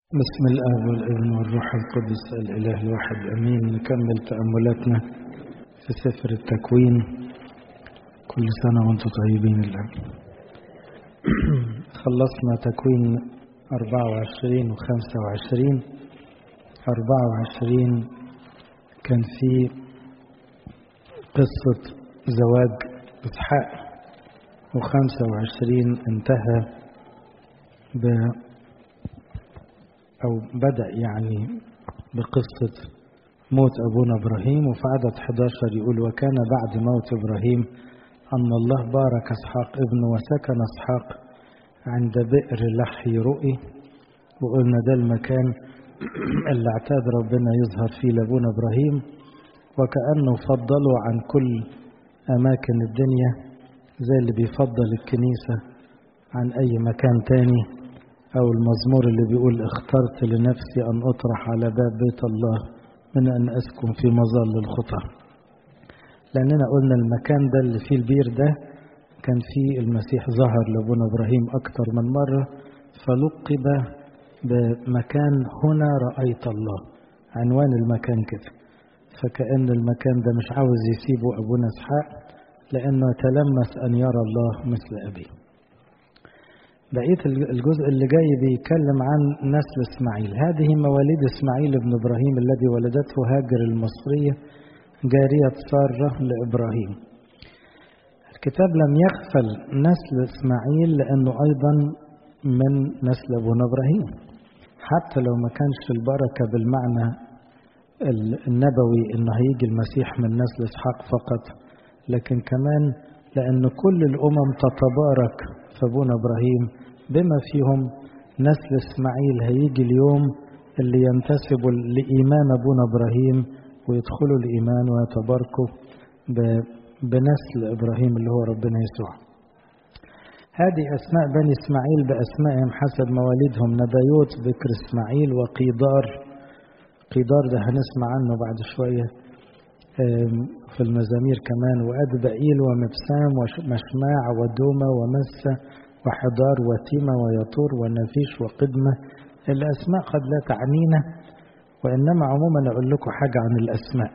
بسم الآب والابن والروح القدس الإله الواحد أمين نكمل تأملاتنا في سفر التكوين كل سنة وانتم طيبين الآن خلصنا تكوين 24 و 25 24 كان في قصة زواج إسحاق و 25 انتهى ب أو بدأ يعني بقصة موت أبونا إبراهيم وفي عدد 11 يقول وكان بعد موت إبراهيم أن الله بارك إسحاق ابنه وسكن إسحاق عند بئر لحي رؤي وقلنا ده المكان اللي اعتاد ربنا يظهر فيه لأبونا إبراهيم وكأنه فضله عن كل أماكن الدنيا زي اللي بيفضل الكنيسة عن أي مكان تاني أو المزمور اللي بيقول اخترت لنفسي أن أطرح على باب بيت الله من أن أسكن في مظل الخطى لأننا قلنا المكان ده اللي فيه البير ده كان فيه المسيح ظهر لأبونا إبراهيم أكتر من مرة فلقب بمكان هنا رأيت الله عنوان المكان كده فكأن المكان ده مش عاوز يسيبه أبونا إسحاق لأنه تلمس أن يرى الله مثل أبيه بقية الجزء اللي جاي بيتكلم عن نسل إسماعيل هذه مواليد إسماعيل ابن إبراهيم الذي ولدته هاجر المصرية جارية سارة لإبراهيم الكتاب لم يغفل نسل إسماعيل لأنه أيضا من نسل أبونا إبراهيم حتى لو ما كانش البركة بالمعنى النبوي إنه هيجي المسيح من نسل إسحاق فقط لكن كمان لأن كل الأمم تتبارك في أبونا إبراهيم بما فيهم نسل إسماعيل هيجي اليوم اللي ينتسبوا لإيمان أبونا إبراهيم ويدخلوا الإيمان ويتباركوا بنسل إبراهيم اللي هو ربنا يسوع هذه أسماء بني إسماعيل بأسمائهم حسب مواليدهم نبيوت بكر إسماعيل وقيدار قيدار ده هنسمع عنه بعد شوية في المزامير كمان وأدبئيل ومبسام ومشماع ودومة ومسة وحضار وتيمة ويطور ونفيش وقدمة الأسماء قد لا تعنينا وإنما عموما أقول لكم حاجة عن الأسماء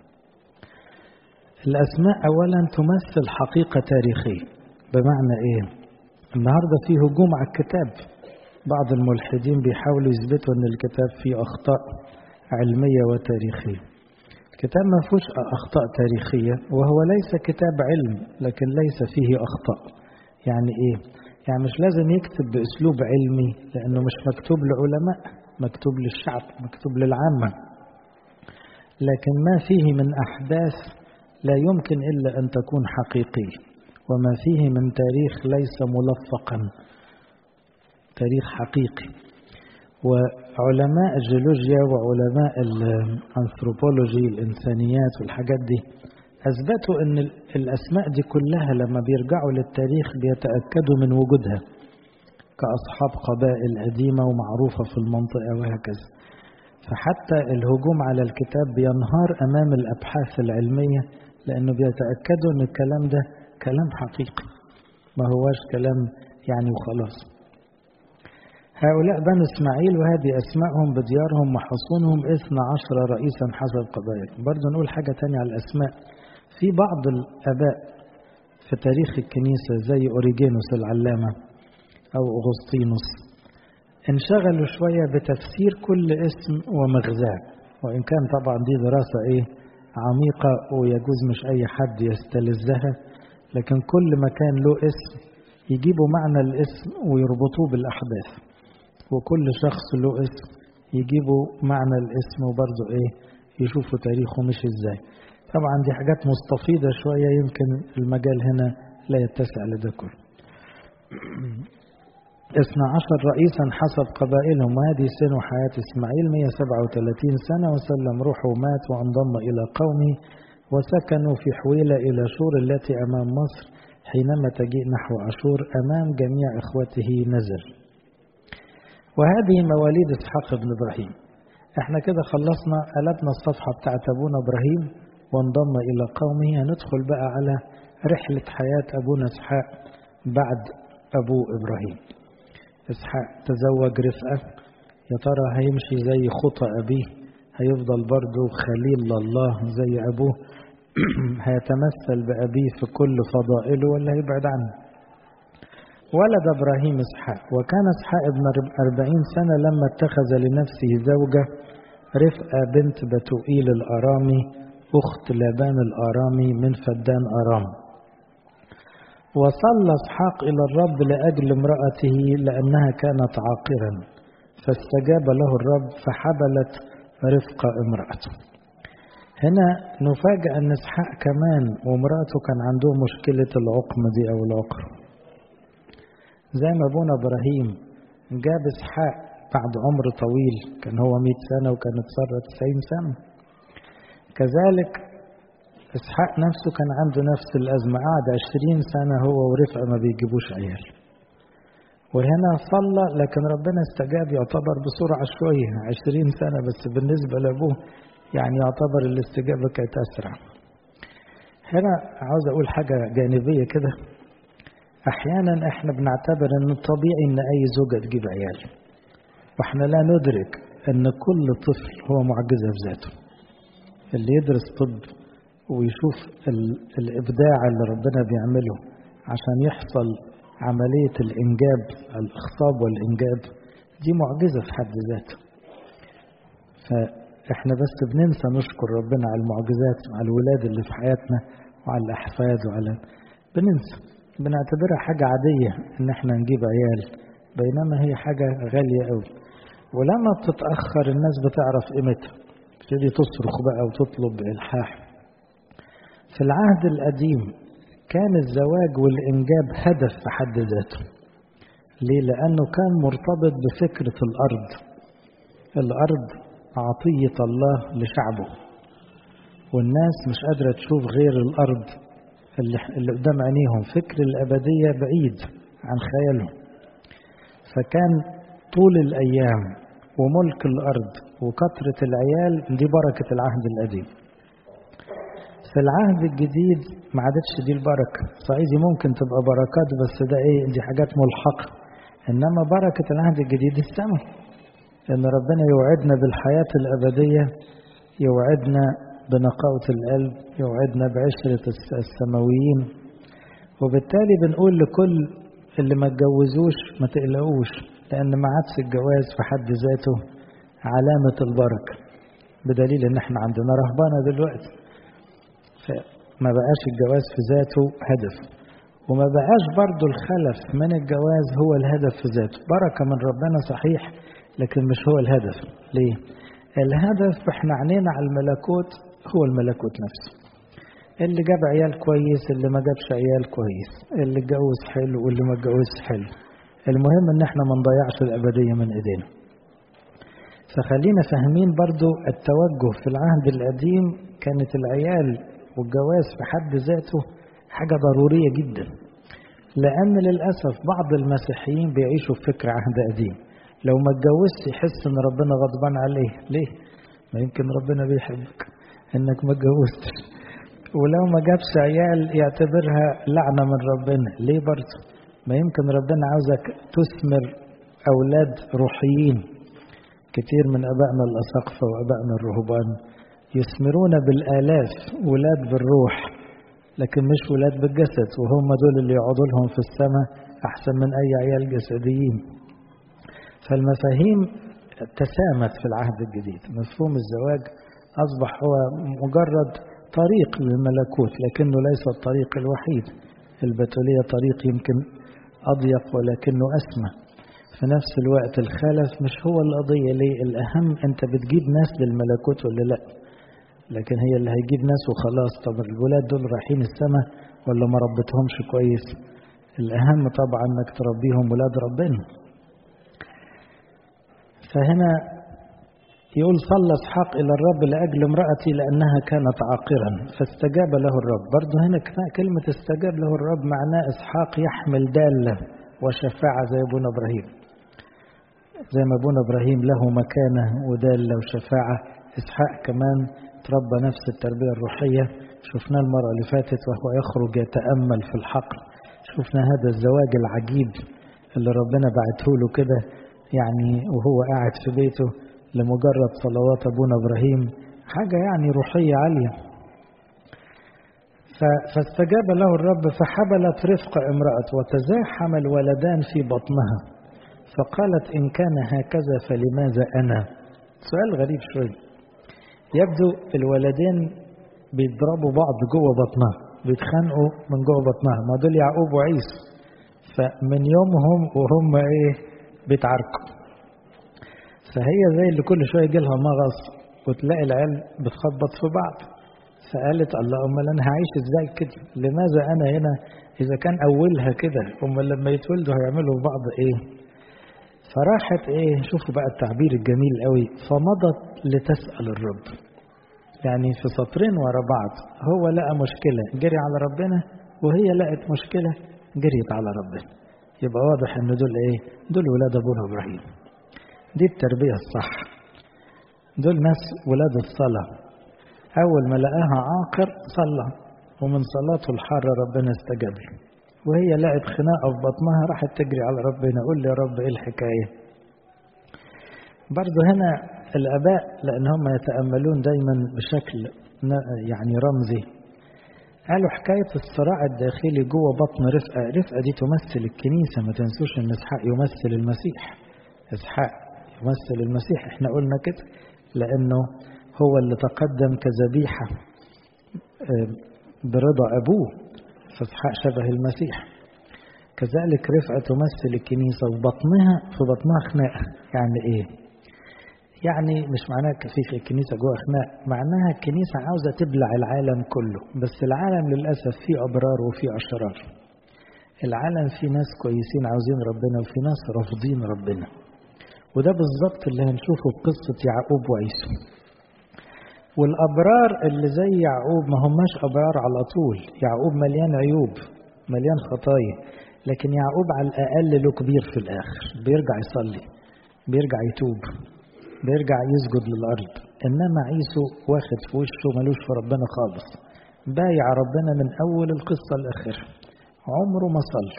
الأسماء أولا تمثل حقيقة تاريخية بمعنى إيه النهاردة في هجوم على الكتاب بعض الملحدين بيحاولوا يثبتوا أن الكتاب فيه أخطاء علمية وتاريخية الكتاب ما فيهوش أخطاء تاريخية وهو ليس كتاب علم لكن ليس فيه أخطاء يعني إيه؟ يعني مش لازم يكتب بأسلوب علمي لأنه مش مكتوب لعلماء مكتوب للشعب مكتوب للعامة لكن ما فيه من أحداث لا يمكن إلا أن تكون حقيقية وما فيه من تاريخ ليس ملفقا تاريخ حقيقي وعلماء الجيولوجيا وعلماء الأنثروبولوجي الإنسانيات والحاجات دي أثبتوا أن الأسماء دي كلها لما بيرجعوا للتاريخ بيتأكدوا من وجودها كأصحاب قبائل قديمة ومعروفة في المنطقة وهكذا فحتى الهجوم على الكتاب بينهار أمام الأبحاث العلمية لأنه بيتأكدوا أن الكلام ده كلام حقيقي ما هواش كلام يعني وخلاص هؤلاء بنو إسماعيل وهذه أسمائهم بديارهم وحصونهم إثنى عشر رئيسا حسب قبائل برضو نقول حاجة تانية على الأسماء في بعض الآباء في تاريخ الكنيسة زي أوريجينوس العلامة أو أغسطينوس انشغلوا شوية بتفسير كل اسم ومغزاه وإن كان طبعا دي دراسة إيه عميقة ويجوز مش أي حد يستلذها لكن كل مكان له اسم يجيبوا معنى الاسم ويربطوه بالأحداث وكل شخص له اسم يجيبوا معنى الاسم وبرضه ايه يشوفوا تاريخه مش ازاي طبعا دي حاجات مستفيضة شوية يمكن المجال هنا لا يتسع لده كله اثنى عشر رئيسا حسب قبائلهم وهذه سن حياة إسماعيل 137 سنة وسلم روحه ومات وانضم إلى قومه وسكنوا في حويلة إلى شور التي أمام مصر حينما تجيء نحو عاشور أمام جميع إخوته نزل وهذه مواليد إسحاق بن إبراهيم احنا كده خلصنا قلبنا الصفحة بتاعت أبونا إبراهيم وانضم إلى قومه هندخل بقى على رحلة حياة أبونا إسحاق بعد أبو إبراهيم إسحاق تزوج رفقة يا ترى هيمشي زي خطى أبيه هيفضل برضه خليل لله زي أبوه هيتمثل بأبيه في كل فضائله ولا هيبعد عنه ولد إبراهيم إسحاق وكان إسحاق ابن أربعين سنة لما اتخذ لنفسه زوجة رفقة بنت بتوئيل الأرامي أخت لابان الأرامي من فدان أرام وصلى إسحاق إلى الرب لأجل امرأته لأنها كانت عاقرا فاستجاب له الرب فحبلت رفقة امرأته هنا نفاجأ أن إسحاق كمان وامرأته كان عندهم مشكلة العقم دي أو العقر زي ما أبونا إبراهيم جاب إسحاق بعد عمر طويل كان هو 100 سنة وكانت سارة 90 سنة كذلك إسحاق نفسه كان عنده نفس الأزمة قعد 20 سنة هو ورفقة ما بيجيبوش عيال وهنا صلى لكن ربنا استجاب يعتبر بسرعة شوية 20 سنة بس بالنسبة لأبوه يعني يعتبر الاستجابة كانت أسرع هنا عاوز أقول حاجة جانبية كده أحيانا إحنا بنعتبر أن الطبيعي أن أي زوجة تجيب عيال وإحنا لا ندرك أن كل طفل هو معجزة في ذاته اللي يدرس طب ويشوف الإبداع اللي ربنا بيعمله عشان يحصل عملية الإنجاب الإخصاب والإنجاب دي معجزة في حد ذاته فإحنا بس بننسى نشكر ربنا على المعجزات على الولاد اللي في حياتنا وعلى الأحفاد وعلى بننسى بنعتبرها حاجة عادية إن إحنا نجيب عيال بينما هي حاجة غالية قوي ولما بتتأخر الناس بتعرف قيمتها تبتدي تصرخ بقى وتطلب بإلحاح في العهد القديم كان الزواج والإنجاب هدف في حد ذاته ليه؟ لأنه كان مرتبط بفكرة الأرض الأرض عطية الله لشعبه والناس مش قادرة تشوف غير الأرض اللي, اللي قدام عينيهم فكر الأبدية بعيد عن خيالهم فكان طول الأيام وملك الأرض وكثرة العيال دي بركة العهد القديم في العهد الجديد ما عادتش دي البركة صعيدي ممكن تبقى بركات بس ده ايه دي حاجات ملحقة انما بركة العهد الجديد السماء ان ربنا يوعدنا بالحياة الابدية يوعدنا بنقاوة القلب يوعدنا بعشرة السماويين وبالتالي بنقول لكل اللي ما اتجوزوش ما تقلقوش لان ما عادش الجواز في حد ذاته علامة البركة بدليل ان احنا عندنا رهبانة دلوقتي فما بقاش الجواز في ذاته هدف وما بقاش برضو الخلف من الجواز هو الهدف في ذاته بركة من ربنا صحيح لكن مش هو الهدف ليه الهدف احنا عنينا على الملكوت هو الملكوت نفسه اللي جاب عيال كويس اللي ما جابش عيال كويس اللي اتجوز حلو واللي ما اتجوزش حلو المهم ان احنا ما نضيعش الابدية من ايدينا فخلينا فاهمين برضو التوجه في العهد القديم كانت العيال والجواز في حد ذاته حاجة ضرورية جدا لأن للأسف بعض المسيحيين بيعيشوا بفكر عهد قديم لو ما اتجوزش يحس ان ربنا غضبان عليه ليه ما يمكن ربنا بيحبك انك ما اتجوزتش ولو ما جابش عيال يعتبرها لعنة من ربنا ليه برضه ما يمكن ربنا عاوزك تثمر أولاد روحيين كتير من أبائنا الأساقفة وأبائنا الرهبان يثمرون بالآلاف ولاد بالروح لكن مش ولاد بالجسد وهم دول اللي يقعدوا لهم في السماء أحسن من أي عيال جسديين فالمفاهيم تسامت في العهد الجديد مفهوم الزواج أصبح هو مجرد طريق للملكوت لكنه ليس الطريق الوحيد البتولية طريق يمكن أضيق ولكنه أسمى في نفس الوقت الخلف مش هو القضية ليه الأهم أنت بتجيب ناس للملكوت ولا لأ لكن هي اللي هيجيب ناس وخلاص طب الولاد دول رايحين السماء ولا ما ربتهمش كويس الأهم طبعا أنك تربيهم ولاد ربنا فهنا يقول صلى اسحاق إلى الرب لأجل امرأتي لأنها كانت عاقرا فاستجاب له الرب برضه هنا كلمة استجاب له الرب معناه اسحاق يحمل دالة وشفاعة زي أبونا إبراهيم زي ما أبونا إبراهيم له مكانة ودالة وشفاعة إسحاق كمان تربى نفس التربية الروحية شفناه المرة اللي فاتت وهو يخرج يتأمل في الحقل شفنا هذا الزواج العجيب اللي ربنا بعته له كده يعني وهو قاعد في بيته لمجرد صلوات أبونا إبراهيم حاجة يعني روحية عالية فاستجاب له الرب فحبلت رفقة امرأة وتزاحم الولدان في بطنها فقالت إن كان هكذا فلماذا أنا سؤال غريب شوي يبدو الولدين بيضربوا بعض جوه بطنها بيتخانقوا من جوه بطنها ما دول يعقوب وعيسى فمن يومهم وهم ايه بيتعاركوا فهي زي اللي كل شويه يجي لها مغص وتلاقي العيال بتخبط في بعض فقالت الله امال انا هعيش ازاي كده لماذا انا هنا اذا كان اولها كده امال لما يتولدوا هيعملوا في بعض ايه فراحت ايه شوفوا بقى التعبير الجميل قوي فمضت لتسال الرب يعني في سطرين ورا بعض هو لقى مشكله جري على ربنا وهي لقت مشكله جريت على ربنا يبقى واضح ان دول ايه دول ولاد ابونا ابراهيم دي التربيه الصح دول ناس ولاد الصلاه اول ما لقاها عاقر صلى ومن صلاته الحاره ربنا استجاب له وهي لقت خناقه في بطنها راحت تجري على ربنا قول لي يا رب ايه الحكايه برضه هنا الاباء لان هم يتاملون دايما بشكل يعني رمزي قالوا حكاية الصراع الداخلي جوه بطن رفقة رفقة دي تمثل الكنيسة ما تنسوش ان اسحاق يمثل المسيح اسحاق يمثل المسيح احنا قلنا كده لانه هو اللي تقدم كذبيحة برضا ابوه فاسحاق شبه المسيح كذلك رفقة تمثل الكنيسة وبطنها في بطنها خناقة يعني ايه يعني مش معناها في الكنيسة جوه خناق معناها الكنيسة عاوزة تبلع العالم كله بس العالم للأسف فيه أبرار وفيه أشرار العالم فيه ناس كويسين عاوزين ربنا وفي ناس رافضين ربنا وده بالظبط اللي هنشوفه في قصة يعقوب وعيسو والأبرار اللي زي يعقوب ما هماش أبرار على طول يعقوب مليان عيوب مليان خطايا لكن يعقوب على الأقل له كبير في الآخر بيرجع يصلي بيرجع يتوب بيرجع يسجد للأرض إنما عيسو واخد في وشه ملوش في ربنا خالص بايع ربنا من أول القصة لآخرها عمره ما صلى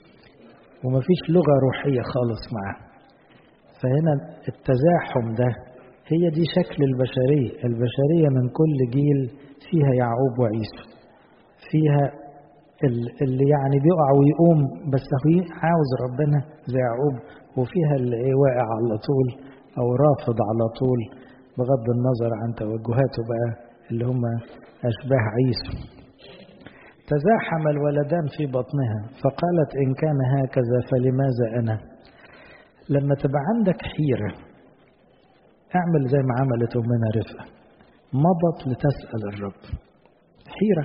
ومفيش لغة روحية خالص معاه فهنا التزاحم ده هي دي شكل البشرية البشرية من كل جيل فيها يعقوب وعيسو فيها اللي يعني بيقع ويقوم بس هو عاوز ربنا زي يعقوب وفيها اللي واقع على طول أو رافض على طول بغض النظر عن توجهاته بقى اللي هم أشباه عيسو تزاحم الولدان في بطنها فقالت إن كان هكذا فلماذا أنا لما تبقى عندك حيرة اعمل زي ما عملت أمنا رفقة مضت لتسأل الرب حيرة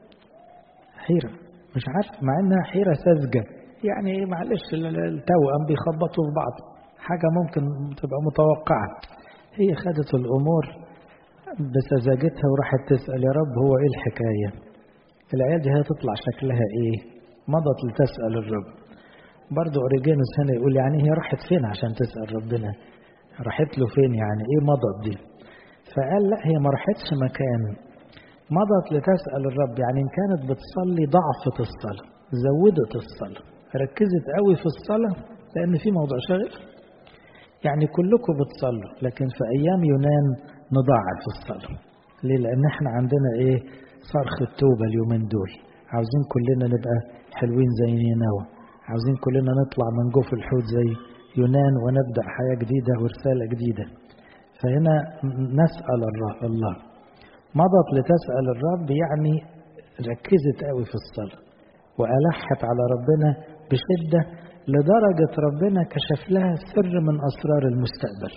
حيرة مش عارف مع إنها حيرة ساذجة يعني معلش التوأم بيخبطوا في بعض حاجة ممكن تبقى متوقعة هي خدت الأمور بسذاجتها وراحت تسأل يا رب هو إيه الحكاية العيال دي هتطلع شكلها إيه مضت لتسأل الرب برضو أوريجينوس هنا يقول يعني هي راحت فين عشان تسأل ربنا راحت له فين يعني إيه مضت دي فقال لا هي ما راحتش مكان مضت لتسأل الرب يعني إن كانت بتصلي ضعفت الصلاة زودت الصلاة ركزت قوي في الصلاة لأن في موضوع شغل يعني كلكم بتصلوا لكن في أيام يونان نضاعف الصلاة ليه؟ لأن احنا عندنا إيه صرخ التوبة اليومين دول عاوزين كلنا نبقى حلوين زي نينوى عاوزين كلنا نطلع من جوف الحوت زي يونان ونبدأ حياة جديدة ورسالة جديدة فهنا نسأل الله مضت لتسأل الرب يعني ركزت قوي في الصلاة وألحت على ربنا بشدة لدرجة ربنا كشف لها سر من أسرار المستقبل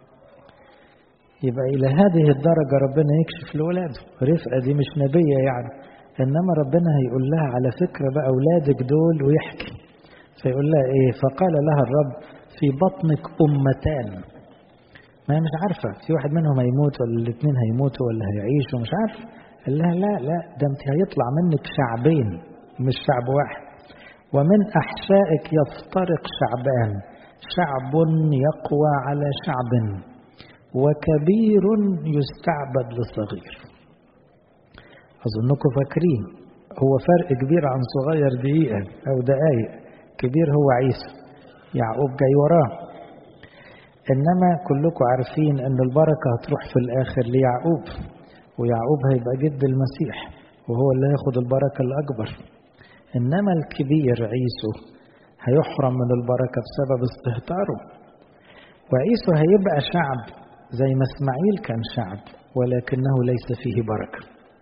يبقى إلى هذه الدرجة ربنا يكشف لولاده رفقة دي مش نبية يعني إنما ربنا هيقول لها على فكرة بقى أولادك دول ويحكي فيقول لها إيه فقال لها الرب في بطنك أمتان ما هي مش عارفة في واحد منهم هيموت ولا الاثنين هيموتوا ولا هيعيشوا مش عارفة قال لها لا لا ده انت هيطلع منك شعبين مش شعب واحد ومن أحشائك يفترق شعبان شعب يقوى على شعب وكبير يستعبد لصغير أظنكم فاكرين هو فرق كبير عن صغير دقيقة أو دقايق كبير هو عيسى يعقوب جاي وراه إنما كلكم عارفين أن البركة هتروح في الآخر ليعقوب ويعقوب هيبقى جد المسيح وهو اللي هياخد البركة الأكبر إنما الكبير عيسو هيحرم من البركة بسبب استهتاره وعيسو هيبقى شعب زي ما اسماعيل كان شعب ولكنه ليس فيه بركة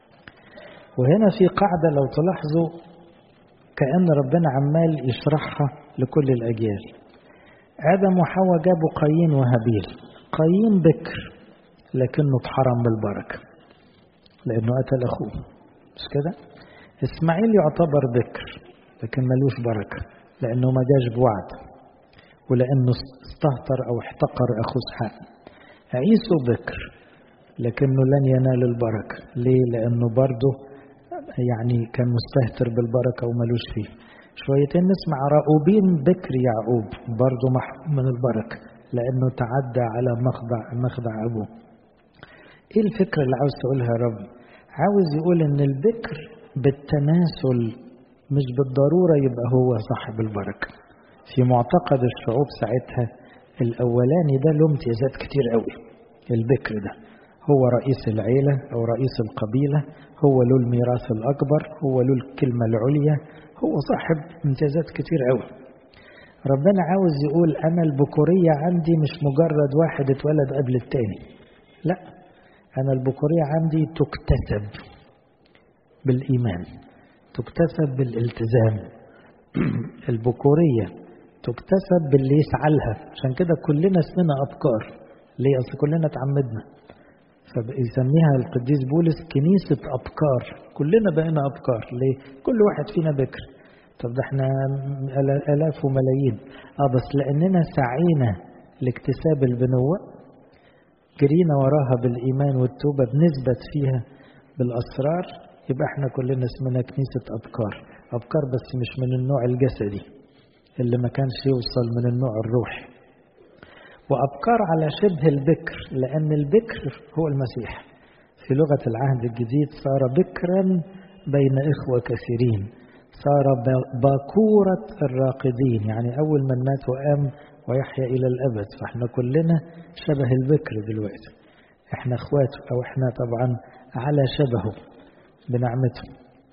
وهنا في قاعدة لو تلاحظوا كأن ربنا عمال يشرحها لكل الأجيال آدم وحواء جابوا قايين وهابيل قايين بكر لكنه اتحرم بالبركة لأنه قتل أخوه مش كده إسماعيل يعتبر بكر لكن ملوش بركة لأنه ما جاش بوعد ولأنه استهتر أو احتقر أخوه اسحاق عيسو بكر لكنه لن ينال البركة ليه لأنه برضه يعني كان مستهتر بالبركة وملوش فيه شويتين نسمع راؤوبين بكر يعقوب برضه محروم من البركة لأنه تعدى على مخضع مخضع أبوه إيه الفكرة اللي عاوز تقولها يا رب عاوز يقول إن البكر بالتناسل مش بالضرورة يبقى هو صاحب البركة في معتقد الشعوب ساعتها الأولاني ده له امتيازات كتير قوي البكر ده هو رئيس العيلة أو رئيس القبيلة هو له الميراث الأكبر هو له الكلمة العليا هو صاحب امتيازات كتير قوي ربنا عاوز يقول أنا البكورية عندي مش مجرد واحد اتولد قبل التاني لا أنا البكورية عندي تكتسب بالإيمان تكتسب بالالتزام البكورية تكتسب باللي يسعى لها عشان كده كلنا اسمنا أبكار ليه أصل كلنا اتعمدنا فيسميها القديس بولس كنيسة أبكار كلنا بقينا أبكار ليه كل واحد فينا بكر طب ده احنا آلاف وملايين اه بس لأننا سعينا لاكتساب البنوة جرينا وراها بالإيمان والتوبة بنثبت فيها بالأسرار يبقى احنا كلنا اسمنا كنيسة أبكار أبكار بس مش من النوع الجسدي اللي ما كانش يوصل من النوع الروحي وأبكار على شبه البكر لأن البكر هو المسيح في لغة العهد الجديد صار بكرا بين إخوة كثيرين صار باكورة الراقدين يعني أول من مات وقام ويحيا إلى الأبد فإحنا كلنا شبه البكر دلوقتي إحنا إخواته أو إحنا طبعا على شبهه بنعمته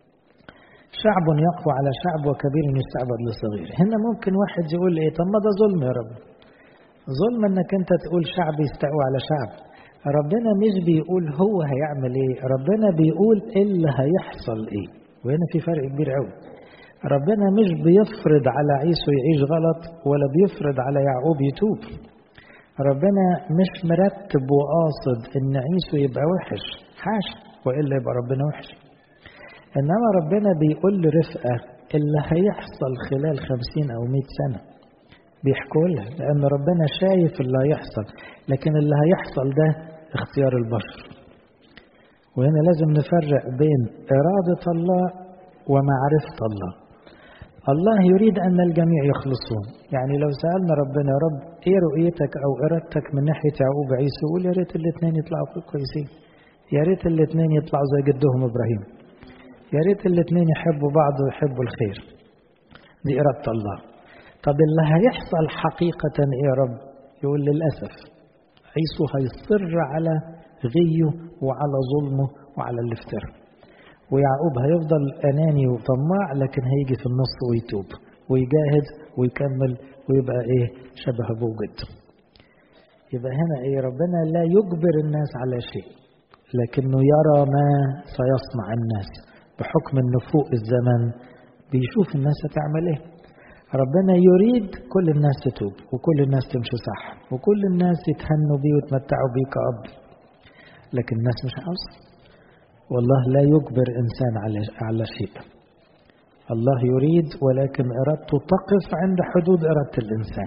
شعب يقوى على شعب وكبير يستعبد لصغير هنا ممكن واحد يقول ايه طب ما ده ظلم يا رب ظلم انك انت تقول شعب يستقوى على شعب ربنا مش بيقول هو هيعمل ايه ربنا بيقول ايه اللي هيحصل ايه وهنا في فرق كبير قوي ربنا مش بيفرض على عيسو يعيش غلط ولا بيفرض على يعقوب يتوب ربنا مش مرتب وقاصد ان عيسو يبقى وحش حاشا والا يبقى ربنا وحش انما ربنا بيقول لرفقه اللي هيحصل خلال خمسين او مئة سنه بيحكوا لها لأن ربنا شايف اللي هيحصل لكن اللي هيحصل ده اختيار البشر وهنا لازم نفرق بين إرادة الله ومعرفة الله الله يريد أن الجميع يخلصون يعني لو سألنا ربنا يا رب إيه رؤيتك أو إرادتك من ناحية يعقوب عيسى يقول يا ريت الاثنين يطلعوا كويسين يا ريت الاثنين يطلعوا زي جدهم إبراهيم يا ريت الاثنين يحبوا بعض ويحبوا الخير دي إرادة الله طب اللي هيحصل حقيقة إيه يا رب يقول للأسف عيسو هيصر على غيه وعلى ظلمه وعلى الافتراء ويعقوب هيفضل أناني وطماع لكن هيجي في النص ويتوب ويجاهد ويكمل ويبقى إيه شبه أبوه جده يبقى هنا إيه ربنا لا يجبر الناس على شيء لكنه يرى ما سيصنع الناس بحكم أنه فوق الزمن بيشوف الناس هتعمل إيه ربنا يريد كل الناس تتوب وكل الناس تمشي صح وكل الناس يتهنوا بيه ويتمتعوا بيه كأب لكن الناس مش عاوزة والله لا يجبر إنسان على على شيء الله يريد ولكن إرادته تقف عند حدود إرادة الإنسان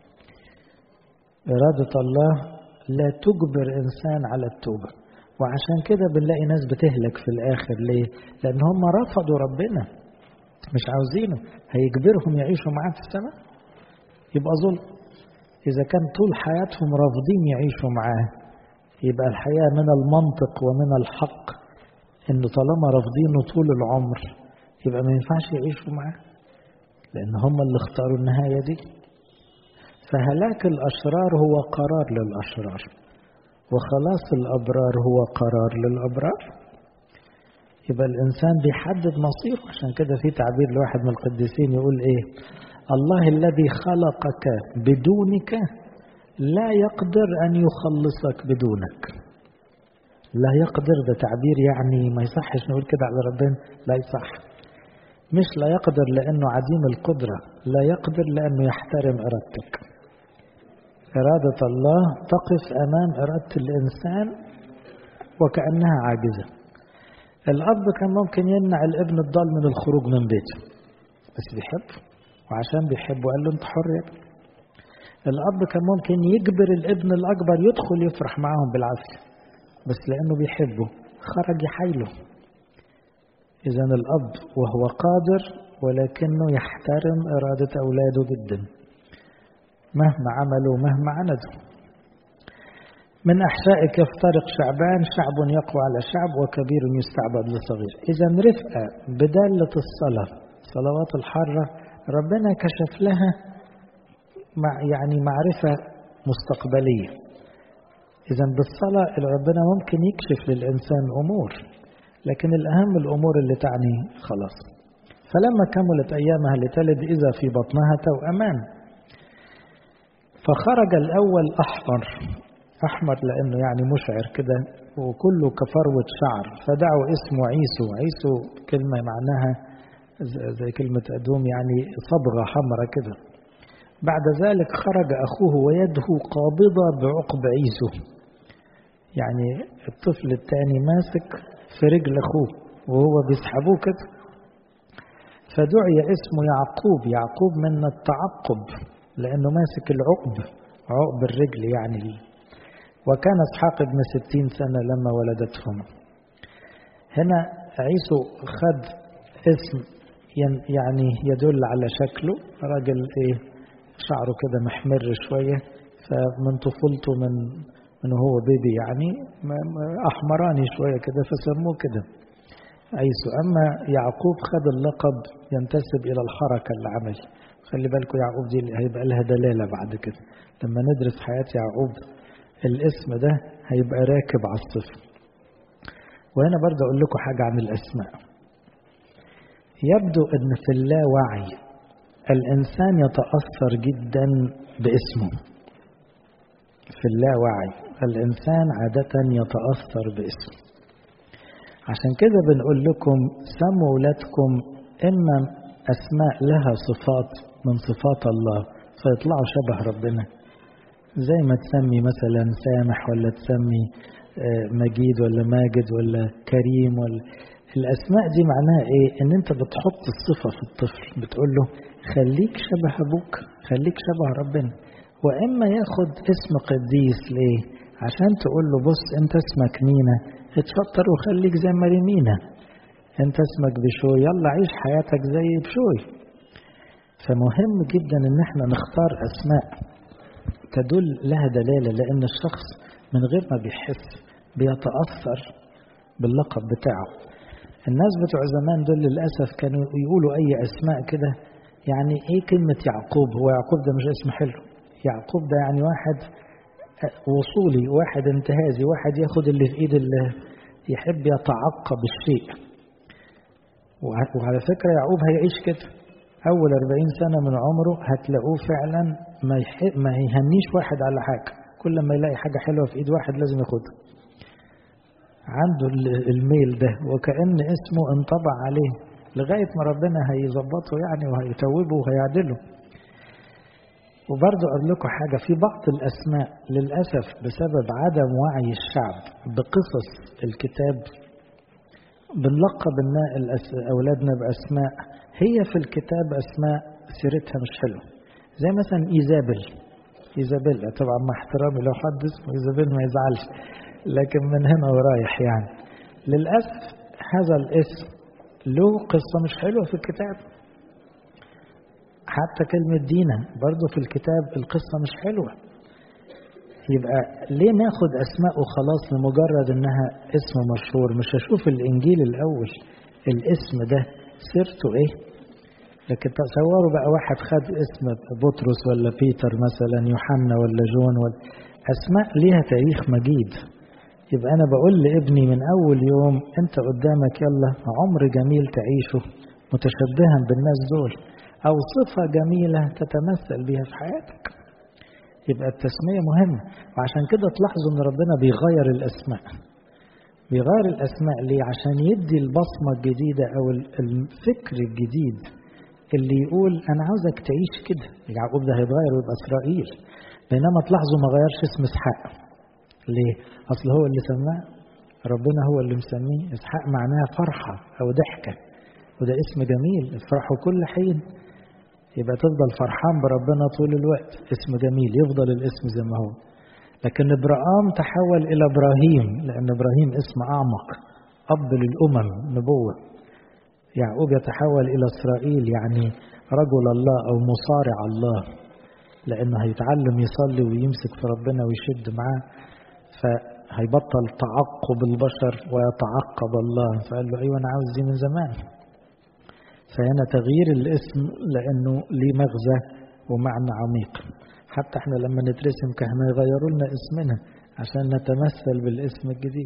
إرادة الله لا تجبر إنسان على التوبة وعشان كده بنلاقي ناس بتهلك في الآخر ليه؟ لأن هم رفضوا ربنا مش عاوزينه هيجبرهم يعيشوا معاه في السماء يبقى ظلم إذا كان طول حياتهم رافضين يعيشوا معاه يبقى الحقيقة من المنطق ومن الحق إنه طالما رافضينه طول العمر يبقى ما ينفعش يعيشوا معاه لأن هم اللي اختاروا النهاية دي فهلاك الأشرار هو قرار للأشرار وخلاص الأبرار هو قرار للأبرار يبقى الإنسان بيحدد مصيره عشان كده في تعبير لواحد من القديسين يقول إيه الله الذي خلقك بدونك لا يقدر أن يخلصك بدونك لا يقدر ده تعبير يعني ما يصحش نقول كده على ربنا لا يصح مش لا يقدر لأنه عديم القدرة لا يقدر لأنه يحترم إرادتك إرادة الله تقف أمام إرادة الإنسان وكأنها عاجزة الأب كان ممكن يمنع الابن الضال من الخروج من بيته بس بيحبه وعشان بيحبه قال له أنت حر يا ابني الأب كان ممكن يجبر الابن الأكبر يدخل يفرح معاهم بالعافية بس لأنه بيحبه خرج يحايله إذا الأب وهو قادر ولكنه يحترم إرادة أولاده جدا مهما عملوا مهما عندوا من أحشائك يفترق شعبان شعب يقوى على شعب وكبير يستعبد لصغير إذا رفقة بدالة الصلاة صلوات الحرة ربنا كشف لها مع يعني معرفة مستقبلية إذا بالصلاة ربنا ممكن يكشف للإنسان أمور لكن الأهم الأمور اللي تعني خلاص فلما كملت أيامها لتلد إذا في بطنها توأمان فخرج الأول أحمر أحمر لأنه يعني مشعر كده وكله كفروة شعر فدعوا اسمه عيسو عيسو كلمة معناها زي كلمة أدوم يعني صبغة حمراء كده بعد ذلك خرج أخوه ويده قابضة بعقب عيسو يعني الطفل الثاني ماسك في رجل أخوه وهو بيسحبوه كده فدعي اسمه يعقوب يعقوب من التعقب لأنه ماسك العقب عقب الرجل يعني وكان اسحاق ابن ستين سنة لما ولدتهم هنا عيسو خد اسم يعني يدل على شكله راجل ايه شعره كده محمر شوية فمن طفولته من من هو بيبي يعني أحمراني شوية كده فسموه كده عيسو أما يعقوب خد اللقب ينتسب إلى الحركة اللي عمل خلي بالكم يعقوب دي هيبقى لها دلالة بعد كده لما ندرس حياة يعقوب الاسم ده هيبقى راكب على الصفر وهنا برضه أقول لكم حاجة عن الأسماء يبدو أن في اللاوعي الإنسان يتأثر جدا باسمه في اللاوعي الإنسان عادة يتأثر باسمه عشان كده بنقول لكم سموا ولادكم إما أسماء لها صفات من صفات الله فيطلعوا شبه ربنا زي ما تسمي مثلا سامح ولا تسمي مجيد ولا ماجد ولا كريم ولا الأسماء دي معناها إيه؟ إن أنت بتحط الصفة في الطفل بتقول له خليك شبه أبوك خليك شبه ربنا وإما ياخد اسم قديس ليه؟ عشان تقول له بص أنت اسمك مينا اتفطر وخليك زي مريمينا أنت اسمك بشوي يلا عيش حياتك زي بشوي فمهم جدا إن احنا نختار أسماء تدل لها دلالة لأن الشخص من غير ما بيحس بيتأثر باللقب بتاعه الناس بتوع زمان دول للأسف كانوا يقولوا أي أسماء كده يعني إيه كلمة يعقوب هو يعقوب ده مش اسم حلو يعقوب ده يعني واحد وصولي واحد انتهازي واحد ياخد اللي في ايد اللي يحب يتعقب الشيء وعلى فكرة يعقوب هيعيش كده أول 40 سنة من عمره هتلاقوه فعلا ما, ما يهنيش واحد على حاجة كل ما يلاقي حاجة حلوة في إيد واحد لازم ياخدها عنده الميل ده وكأن اسمه انطبع عليه لغاية ما ربنا هيظبطه يعني وهيتوبه وهيعدله وبرضه أقول لكم حاجة في بعض الأسماء للأسف بسبب عدم وعي الشعب بقصص الكتاب بنلقب أولادنا بأسماء هي في الكتاب أسماء سيرتها مش حلوة زي مثلا إيزابل إيزابيل طبعا مع احترامي لو حد اسمه إيزابيل ما يزعلش لكن من هنا ورايح يعني للأسف هذا الاسم له قصة مش حلوة في الكتاب حتى كلمة دينا برضو في الكتاب القصة مش حلوة يبقى ليه ناخد أسماء وخلاص لمجرد إنها اسم مشهور مش هشوف الإنجيل الأول الاسم ده سيرته إيه لكن تصوروا بقى واحد خد اسم بطرس ولا بيتر مثلا يوحنا ولا جون ولا أسماء ليها تاريخ مجيد يبقى أنا بقول لابني من أول يوم أنت قدامك يلا عمر جميل تعيشه متشبها بالناس دول أو صفة جميلة تتمثل بها في حياتك يبقى التسمية مهمة وعشان كده تلاحظوا أن ربنا بيغير الأسماء بيغير الأسماء ليه عشان يدي البصمة الجديدة أو الفكر الجديد اللي يقول أنا عاوزك تعيش كده يعقوب ده هيتغير ويبقى إسرائيل بينما تلاحظوا ما غيرش اسم إسحاق ليه؟ أصل هو اللي سماه ربنا هو اللي مسميه إسحاق معناها فرحة أو ضحكة وده اسم جميل افرحوا كل حين يبقى تفضل فرحان بربنا طول الوقت اسم جميل يفضل الاسم زي ما هو لكن ابراهام تحول الى ابراهيم لان ابراهيم اسم اعمق اب للامم نبوه يعقوب يتحول الى اسرائيل يعني رجل الله او مصارع الله لانه هيتعلم يصلي ويمسك في ربنا ويشد معاه فهيبطل تعقب البشر ويتعقب الله فقال له ايوه انا عاوز دي من زمان فهنا تغيير الاسم لأنه ليه مغزى ومعنى عميق حتى احنا لما نترسم كهنة يغيروا لنا اسمنا عشان نتمثل بالاسم الجديد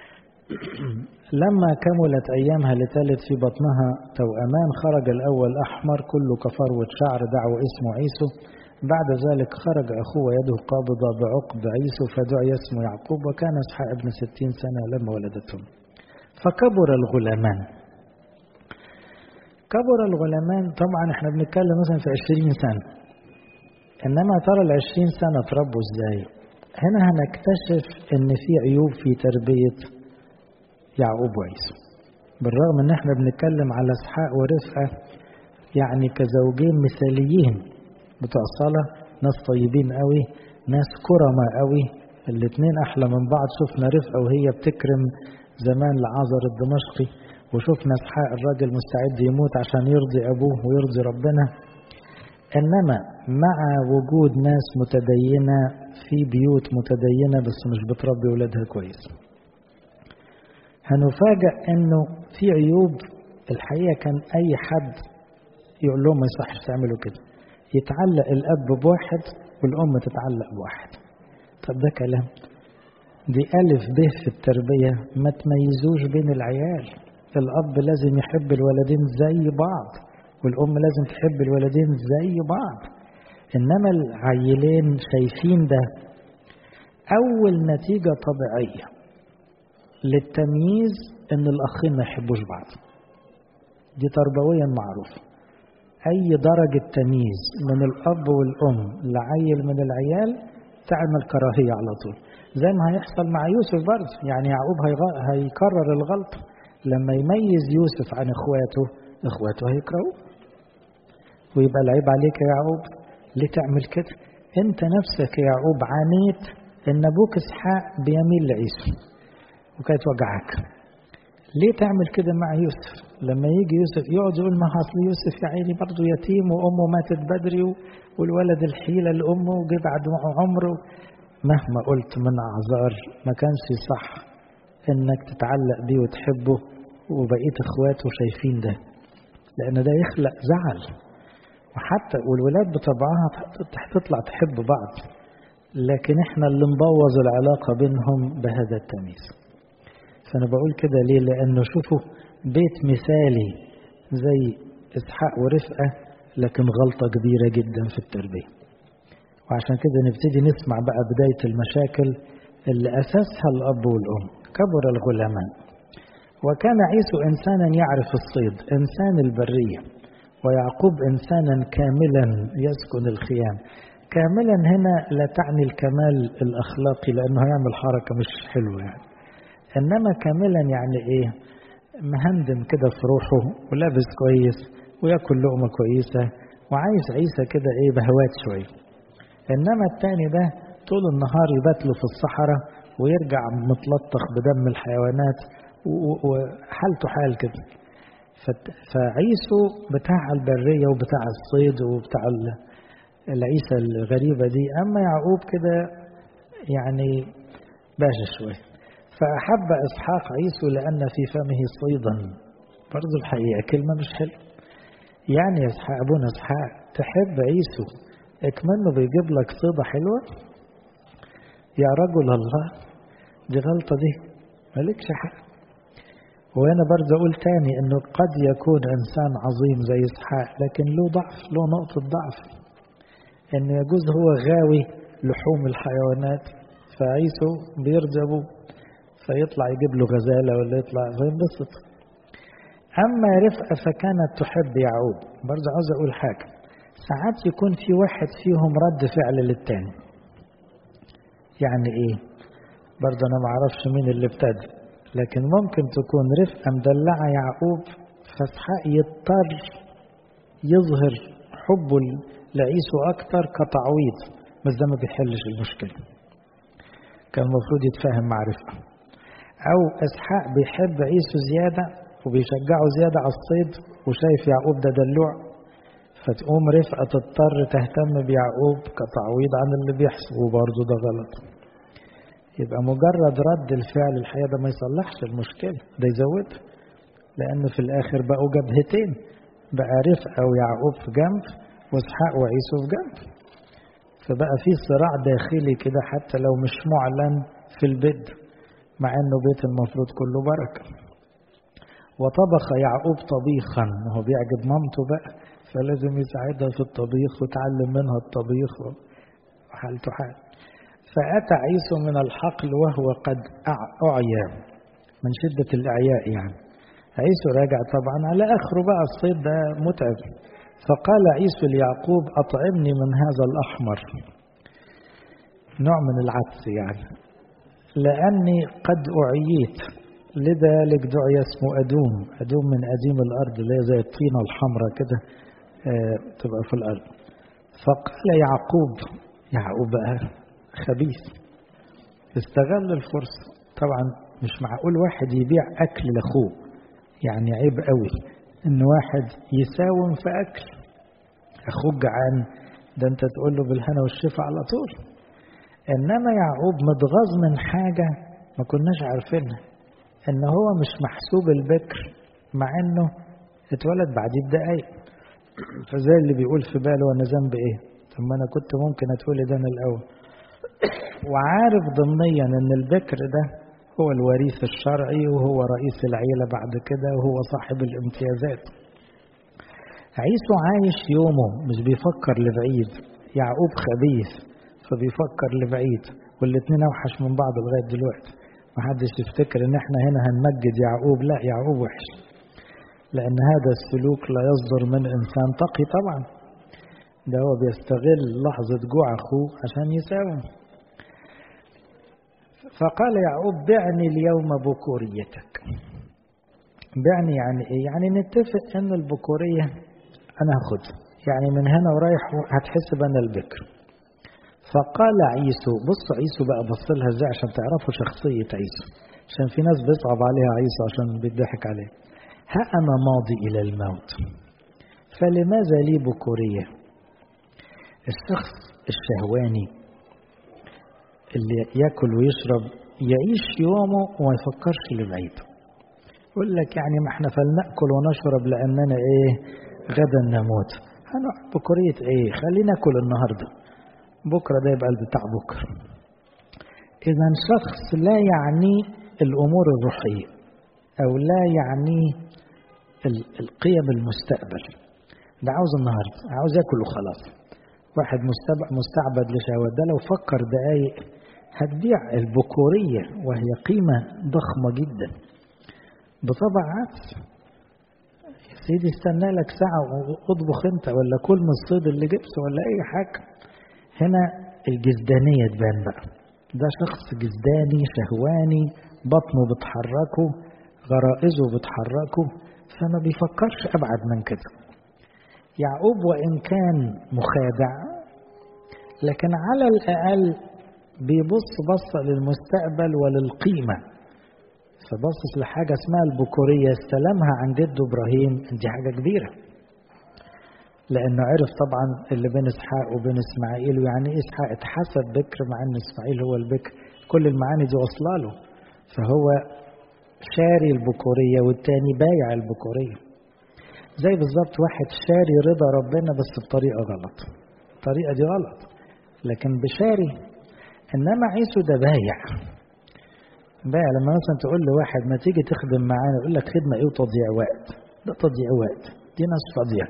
لما كملت أيامها لتلد في بطنها توأمان خرج الأول أحمر كله كفروة شعر دعوة اسمه عيسو بعد ذلك خرج أخوه يده قابضة بعقد عيسو فدعي اسمه يعقوب وكان إسحاق ابن ستين سنة لما ولدتهم فكبر الغلامان كبر الغلامان طبعا احنا بنتكلم مثلا في 20 سنة انما ترى ال 20 سنة تربوا ازاي هنا هنكتشف ان في عيوب في تربية يعقوب وعيسو بالرغم ان احنا بنتكلم على اسحاق ورفقة يعني كزوجين مثاليين بتوع صلاة ناس طيبين قوي ناس كرمة قوي الاتنين احلى من بعض شفنا رفقة وهي بتكرم زمان لعازر الدمشقي وشفنا اسحاق الراجل مستعد يموت عشان يرضي ابوه ويرضي ربنا انما مع وجود ناس متدينه في بيوت متدينه بس مش بتربي ولادها كويس هنفاجأ انه في عيوب الحقيقه كان اي حد يقول لهم ما يصحش تعملوا كده يتعلق الاب بواحد والام تتعلق بواحد طب ده كلام دي ألف ب في التربية ما تميزوش بين العيال الأب لازم يحب الولدين زي بعض والأم لازم تحب الولدين زي بعض إنما العيلين شايفين ده أول نتيجة طبيعية للتمييز إن الأخين ما يحبوش بعض دي تربويا معروفة أي درجة تمييز من الأب والأم لعيل من العيال تعمل كراهية على طول زي ما هيحصل مع يوسف برضه يعني يعقوب هيكرر الغلطة لما يميز يوسف عن اخواته اخواته هيكرهوه ويبقى العيب عليك يا يعقوب ليه تعمل كده انت نفسك يا يعقوب عانيت ان ابوك اسحاق بيميل لعيسو وكانت وجعك ليه تعمل كده مع يوسف لما يجي يوسف يقعد يقول ما اصل يوسف يا عيني برضه يتيم وامه ماتت بدري والولد الحيله لامه وجه بعد عمره مهما قلت من اعذار ما كانش صح انك تتعلق بيه وتحبه وبقيه اخواته شايفين ده لان ده يخلق زعل وحتى والولاد بطبعها تطلع تحب بعض لكن احنا اللي نبوظ العلاقة بينهم بهذا التمييز فانا بقول كده ليه لانه شوفوا بيت مثالي زي اسحاق ورفقة لكن غلطة كبيرة جدا في التربية وعشان كده نبتدي نسمع بقى بداية المشاكل اللي أساسها الأب والأم كبر الغلامان وكان عيسو إنسانا يعرف الصيد إنسان البرية ويعقوب إنسانا كاملا يسكن الخيام كاملا هنا لا تعني الكمال الأخلاقي لأنه هيعمل حركة مش حلوة يعني إنما كاملا يعني إيه مهندم كده في روحه ولابس كويس وياكل لقمة كويسة وعايش عيسى كده إيه بهوات شوية إنما التاني ده طول النهار يبات له في الصحراء ويرجع متلطخ بدم الحيوانات وحالته حال كده فعيسو بتاع البرية وبتاع الصيد وبتاع العيسى الغريبة دي أما يعقوب كده يعني باشا شوية فأحب إسحاق عيسو لأن في فمه صيدا برضو الحقيقة كلمة مش حلوة يعني يا اسحاق ابونا اسحاق تحب عيسو اكمنه بيجيب لك صيدة حلوة يا رجل الله دي غلطة دي مالكش حق وأنا برضه أقول تاني إنه قد يكون إنسان عظيم زي إسحاق لكن له ضعف له نقطة ضعف إنه يجوز هو غاوي لحوم الحيوانات فعيسو بيرضي أبوه فيطلع يجيب له غزالة ولا يطلع فينبسط أما رفقة فكانت تحب يعقوب برضه عاوز أقول حاجة ساعات يكون في واحد فيهم رد فعل للتاني يعني إيه برضه أنا معرفش مين اللي ابتدى لكن ممكن تكون رفقة مدلعة يعقوب فاسحاق يضطر يظهر حبه لعيسو أكتر كتعويض بس ده ما بيحلش المشكلة كان المفروض يتفاهم مع رفقة أو إسحاق بيحب عيسو زيادة وبيشجعه زيادة على الصيد وشايف يعقوب ده دلوع فتقوم رفقة تضطر تهتم بيعقوب كتعويض عن اللي بيحصل وبرضه ده غلط يبقى مجرد رد الفعل الحقيقة ده ما يصلحش المشكلة ده يزودها لأن في الآخر بقوا جبهتين بقى رفقة ويعقوب في جنب واسحاق وعيسو في جنب فبقى في صراع داخلي كده حتى لو مش معلن في البيت مع انه بيت المفروض كله بركة وطبخ يعقوب طبيخا وهو بيعجب مامته بقى فلازم يساعدها في الطبيخ وتعلم منها الطبيخ وحالته حال فأتى عيسو من الحقل وهو قد أعيا من شدة الإعياء يعني عيسو راجع طبعا على آخره بقى الصيد ده متعب فقال عيسو ليعقوب أطعمني من هذا الأحمر نوع من العدس يعني لأني قد أعييت لذلك دعي اسمه أدوم أدوم من أديم الأرض اللي هي زي الطينة الحمراء كده آه تبقى في الأرض فقال يعقوب يعقوب بقى خبيث استغل الفرصة طبعا مش معقول واحد يبيع أكل لأخوه يعني عيب قوي إن واحد يساوم في أكل أخوك جعان ده أنت تقول له بالهنا والشفا على طول إنما يعقوب متغاظ من حاجة ما كناش عارفينها إن هو مش محسوب البكر مع إنه اتولد بعديه بدقايق فزي اللي بيقول في باله أنا ذنب إيه؟ طب ما أنا كنت ممكن أتولد أنا الأول وعارف ضمنيا ان البكر ده هو الوريث الشرعي وهو رئيس العيلة بعد كده وهو صاحب الامتيازات عيسو عايش يومه مش بيفكر لبعيد يعقوب خبيث فبيفكر لبعيد والاتنين اوحش من بعض لغاية دلوقتي محدش يفتكر ان احنا هنا هنمجد يعقوب لا يعقوب وحش لان هذا السلوك لا يصدر من انسان تقي طبعا ده هو بيستغل لحظة جوع اخوه عشان يساوم فقال يعقوب بعني اليوم بكوريتك بعني يعني ايه يعني نتفق ان البكورية انا هاخدها يعني من هنا ورايح هتحس بأنا البكر فقال عيسو بص عيسو بقى بص لها ازاي عشان تعرفوا شخصية عيسو عشان في ناس بيصعب عليها عيسو عشان بيضحك عليه ها أنا ماضي إلى الموت فلماذا لي بكورية الشخص الشهواني اللي ياكل ويشرب يعيش يومه وما يفكرش لبعيد يقول لك يعني ما احنا فلنأكل ونشرب لأننا ايه غدا نموت هنقعد بكورية ايه خلينا ناكل النهارده بكره ده يبقى بتاع بكره إذا شخص لا يعني الأمور الروحية أو لا يعني القيم المستقبل ده عاوز النهارده عاوز ياكل وخلاص واحد مستعبد لشهوات ده لو فكر دقايق هتبيع البكورية وهي قيمة ضخمة جدا بطبع عدس يا سيدي استنى لك ساعة واطبخ انت ولا كل من الصيد اللي جبته ولا اي حاجة هنا الجزدانية تبان بقى ده شخص جزداني شهواني بطنه بتحركه غرائزه بتحركه فما بيفكرش أبعد من كده يعقوب وإن كان مخادع لكن على الأقل بيبص بصة للمستقبل وللقيمة فبصص لحاجة اسمها البكورية استلمها عن جده إبراهيم دي حاجة كبيرة لأنه عرف طبعا اللي بين إسحاق وبين إسماعيل ويعني إيه إسحاق اتحسب بكر مع إن إسماعيل هو البكر كل المعاني دي واصلة له فهو شاري البكورية والتاني بايع البكورية زي بالظبط واحد شاري رضا ربنا بس بطريقة غلط الطريقة دي غلط لكن بشاري إنما عيسو ده بايع بايع لما مثلا تقول لواحد ما تيجي تخدم معانا يقول لك خدمة إيه وتضييع وقت ده تضييع وقت دي ناس فاضية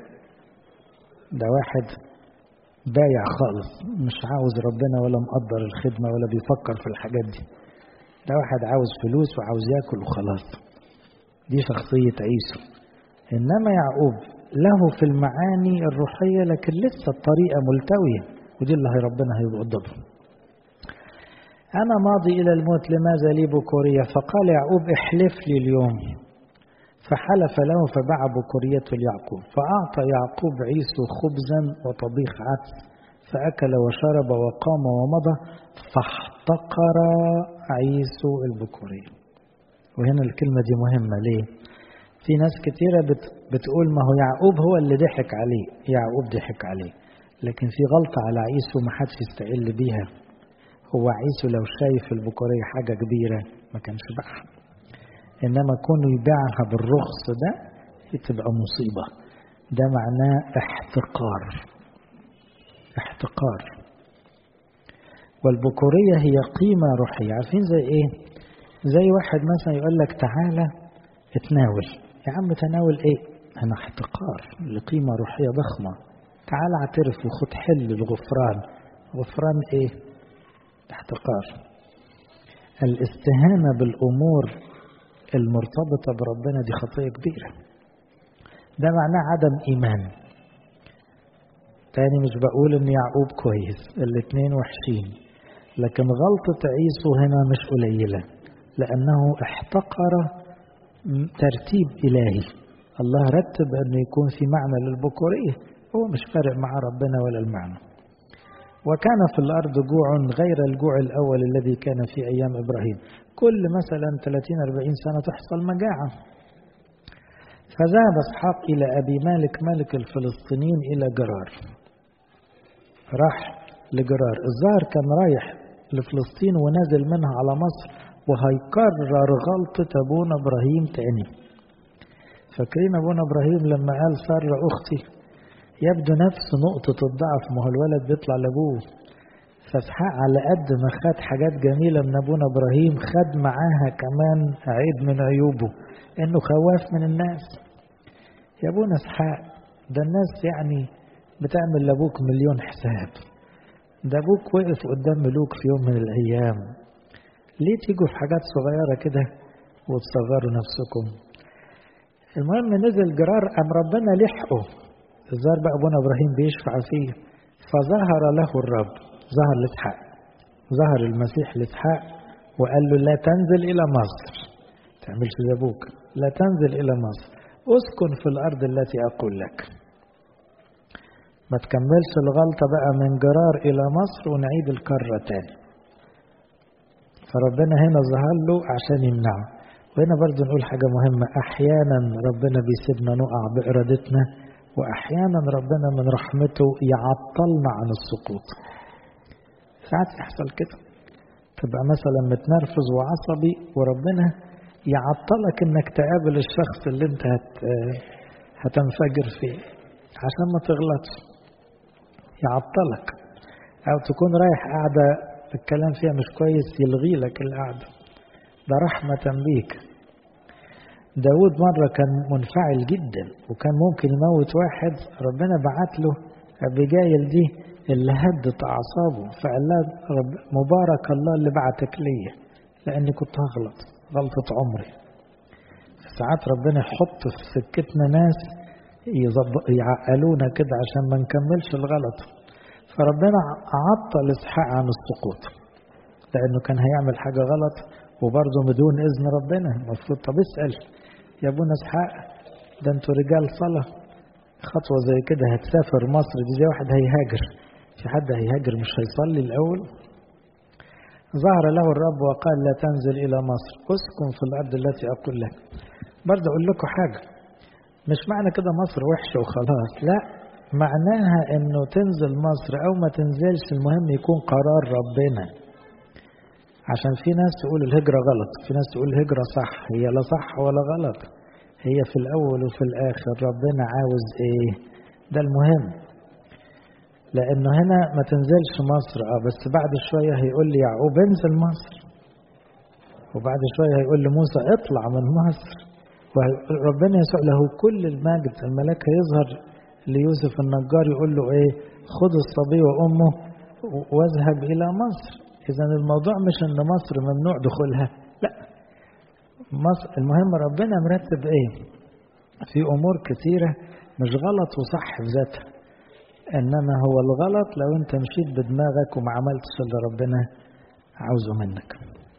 ده واحد بايع خالص مش عاوز ربنا ولا مقدر الخدمة ولا بيفكر في الحاجات دي ده واحد عاوز فلوس وعاوز ياكل وخلاص دي شخصية عيسو إنما يعقوب له في المعاني الروحية لكن لسه الطريقة ملتوية ودي اللي هي ربنا هيوضبه أنا ماضي إلى الموت لماذا لي بكورية فقال يعقوب احلف لي اليوم فحلف له فباع بكوريته ليعقوب فأعطى يعقوب عيسو خبزا وطبيخ عدس فأكل وشرب وقام ومضى فاحتقر عيسو البكورية وهنا الكلمة دي مهمة ليه في ناس كتيرة بت بتقول ما هو يعقوب هو اللي ضحك عليه يعقوب ضحك عليه لكن في غلطة على عيسو ما حدش يستقل بيها هو عيسو لو شايف البكورية حاجة كبيرة ما كانش باعها إنما كونه يبيعها بالرخص ده تبقى مصيبة ده معناه احتقار احتقار والبكورية هي قيمة روحية عارفين زي ايه زي واحد مثلا يقول لك تعالى اتناول يا عم تناول ايه انا احتقار لقيمة روحية ضخمة تعال اعترف وخد حل الغفران غفران ايه احتقار الاستهانة بالأمور المرتبطة بربنا دي خطية كبيرة ده معناه عدم إيمان تاني مش بقول ان يعقوب كويس الاتنين وحشين لكن غلطة عيسو هنا مش قليلة لأنه احتقر ترتيب إلهي الله رتب أنه يكون في معنى للبكورية هو مش فارق مع ربنا ولا المعنى وكان في الأرض جوع غير الجوع الأول الذي كان في أيام إبراهيم كل مثلا 30-40 سنة تحصل مجاعة فذهب اسحاق إلى أبي مالك ملك الفلسطينيين إلى جرار راح لجرار الظاهر كان رايح لفلسطين ونازل منها على مصر وهيكرر غلطة أبونا إبراهيم تاني فاكرين أبونا إبراهيم لما قال سارة أختي يبدو نفس نقطة الضعف ما هو الولد بيطلع لأبوه فاسحاق على قد ما خد حاجات جميلة من أبونا إبراهيم خد معاها كمان عيب من عيوبه إنه خواف من الناس يا أبونا اسحاق ده الناس يعني بتعمل لأبوك مليون حساب ده أبوك وقف قدام ملوك في يوم من الأيام ليه تيجوا في حاجات صغيرة كده وتصغروا نفسكم المهم نزل جرار أم ربنا لحقه الظاهر بقى أبونا إبراهيم بيشفع فيه فظهر له الرب ظهر لإسحاق ظهر المسيح لإسحاق وقال له لا تنزل إلى مصر تعملش زي أبوك لا تنزل إلى مصر اسكن في الأرض التي أقول لك ما تكملش الغلطة بقى من جرار إلى مصر ونعيد الكرة تاني فربنا هنا ظهر له عشان يمنعه وهنا برضو نقول حاجة مهمة أحيانا ربنا بيسيبنا نقع بإرادتنا وأحيانا ربنا من رحمته يعطلنا عن السقوط ساعات يحصل كده تبقى مثلا متنرفز وعصبي وربنا يعطلك انك تقابل الشخص اللي انت هت هتنفجر فيه عشان ما تغلطش يعطلك او تكون رايح قاعدة الكلام فيها مش كويس يلغي لك القعدة ده رحمة بيك داود مرة كان منفعل جدا وكان ممكن يموت واحد ربنا بعت له أبيجايل دي اللي هدت أعصابه فقال لها رب مبارك الله اللي بعتك ليا لأني كنت هغلط غلطة عمري ساعات ربنا يحط في سكتنا ناس يعقلونا كده عشان ما نكملش الغلط فربنا عطل اسحاق عن السقوط لأنه كان هيعمل حاجة غلط وبرضه بدون إذن ربنا المفروض طب اسأل يا ابونا اسحاق ده انتوا رجال صلاة خطوة زي كده هتسافر مصر دي زي واحد هيهاجر في حد هيهاجر مش هيصلي الأول ظهر له الرب وقال لا تنزل إلى مصر اسكن في الأرض التي أقول لك برضه أقول لكم حاجة مش معنى كده مصر وحشة وخلاص لا معناها انه تنزل مصر او ما تنزلش المهم يكون قرار ربنا عشان في ناس تقول الهجرة غلط في ناس تقول الهجرة صح هي لا صح ولا غلط هي في الأول وفي الآخر ربنا عاوز إيه ده المهم لأنه هنا ما تنزلش مصر اه بس بعد شوية هيقول لي يعقوب انزل مصر وبعد شوية هيقول لموسى اطلع من مصر وربنا يسوع له كل المجد الملاك هيظهر ليوسف النجار يقول له ايه خذ الصبي وامه واذهب الى مصر اذا الموضوع مش ان مصر ممنوع دخولها لا مصر المهم ربنا مرتب ايه في امور كثيره مش غلط وصح في ذاتها انما هو الغلط لو انت مشيت بدماغك وما عملتش اللي ربنا عاوزه منك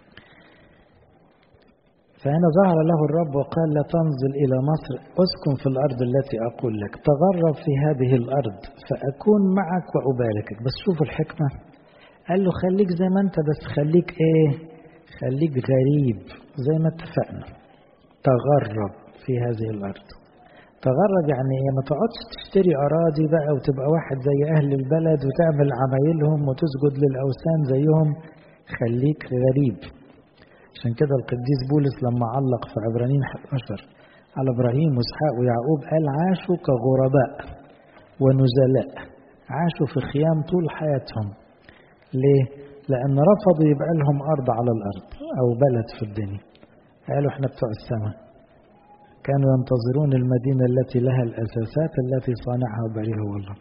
فهنا ظهر له الرب وقال لا تنزل إلى مصر اسكن في الأرض التي أقول لك تغرب في هذه الأرض فأكون معك وأباركك بس شوفوا الحكمة قال له خليك زي ما أنت بس خليك إيه خليك غريب زي ما اتفقنا تغرب في هذه الأرض تغرب يعني إيه ما تقعدش تشتري أراضي بقى وتبقى واحد زي أهل البلد وتعمل عمايلهم وتسجد للأوثان زيهم خليك غريب عشان كده القديس بولس لما علق في عبرانيين 11 على ابراهيم واسحاق ويعقوب قال عاشوا كغرباء ونزلاء عاشوا في خيام طول حياتهم ليه؟ لأن رفضوا يبقى لهم أرض على الأرض أو بلد في الدنيا قالوا احنا بتوع السماء كانوا ينتظرون المدينة التي لها الأساسات التي صانعها وبريها الله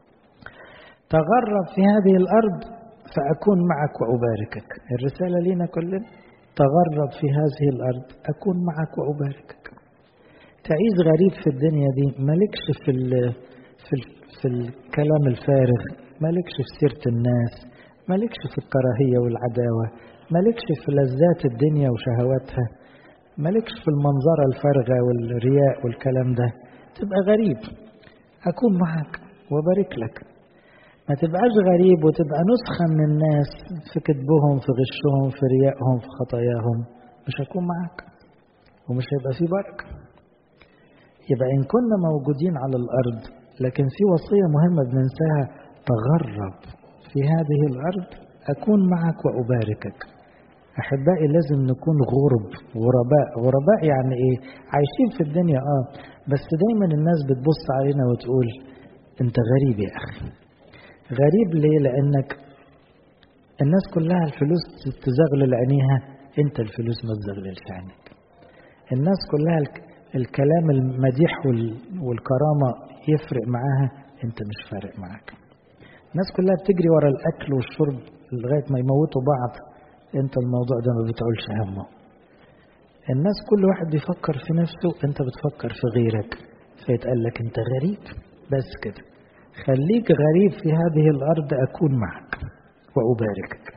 تغرب في هذه الأرض فأكون معك وأباركك الرسالة لينا كلنا تغرب في هذه الأرض أكون معك وأباركك تعيش غريب في الدنيا دي مالكش في ال في, ال في الكلام الفارغ مالكش في سيرة الناس مالكش في الكراهية والعداوة مالكش في لذات الدنيا وشهواتها مالكش في المنظرة الفارغة والرياء والكلام ده تبقى غريب أكون معك وبارك لك ما تبقاش غريب وتبقى نسخة من الناس في كذبهم في غشهم في ريائهم في خطاياهم مش هكون معاك ومش هيبقى في بركة يبقى إن كنا موجودين على الأرض لكن في وصية مهمة بننساها تغرب في هذه الأرض أكون معك وأباركك أحبائي لازم نكون غرب غرباء غرباء يعني إيه عايشين في الدنيا آه بس دايما الناس بتبص علينا وتقول أنت غريب يا أخي غريب ليه لأنك الناس كلها الفلوس تزغلل عينيها أنت الفلوس ما تزغللش عينيك الناس كلها الكلام المديح والكرامة يفرق معاها أنت مش فارق معاك الناس كلها بتجري ورا الأكل والشرب لغاية ما يموتوا بعض أنت الموضوع ده ما بتعولش همه الناس كل واحد بيفكر في نفسه أنت بتفكر في غيرك فيتقال لك أنت غريب بس كده خليك غريب في هذه الأرض أكون معك وأباركك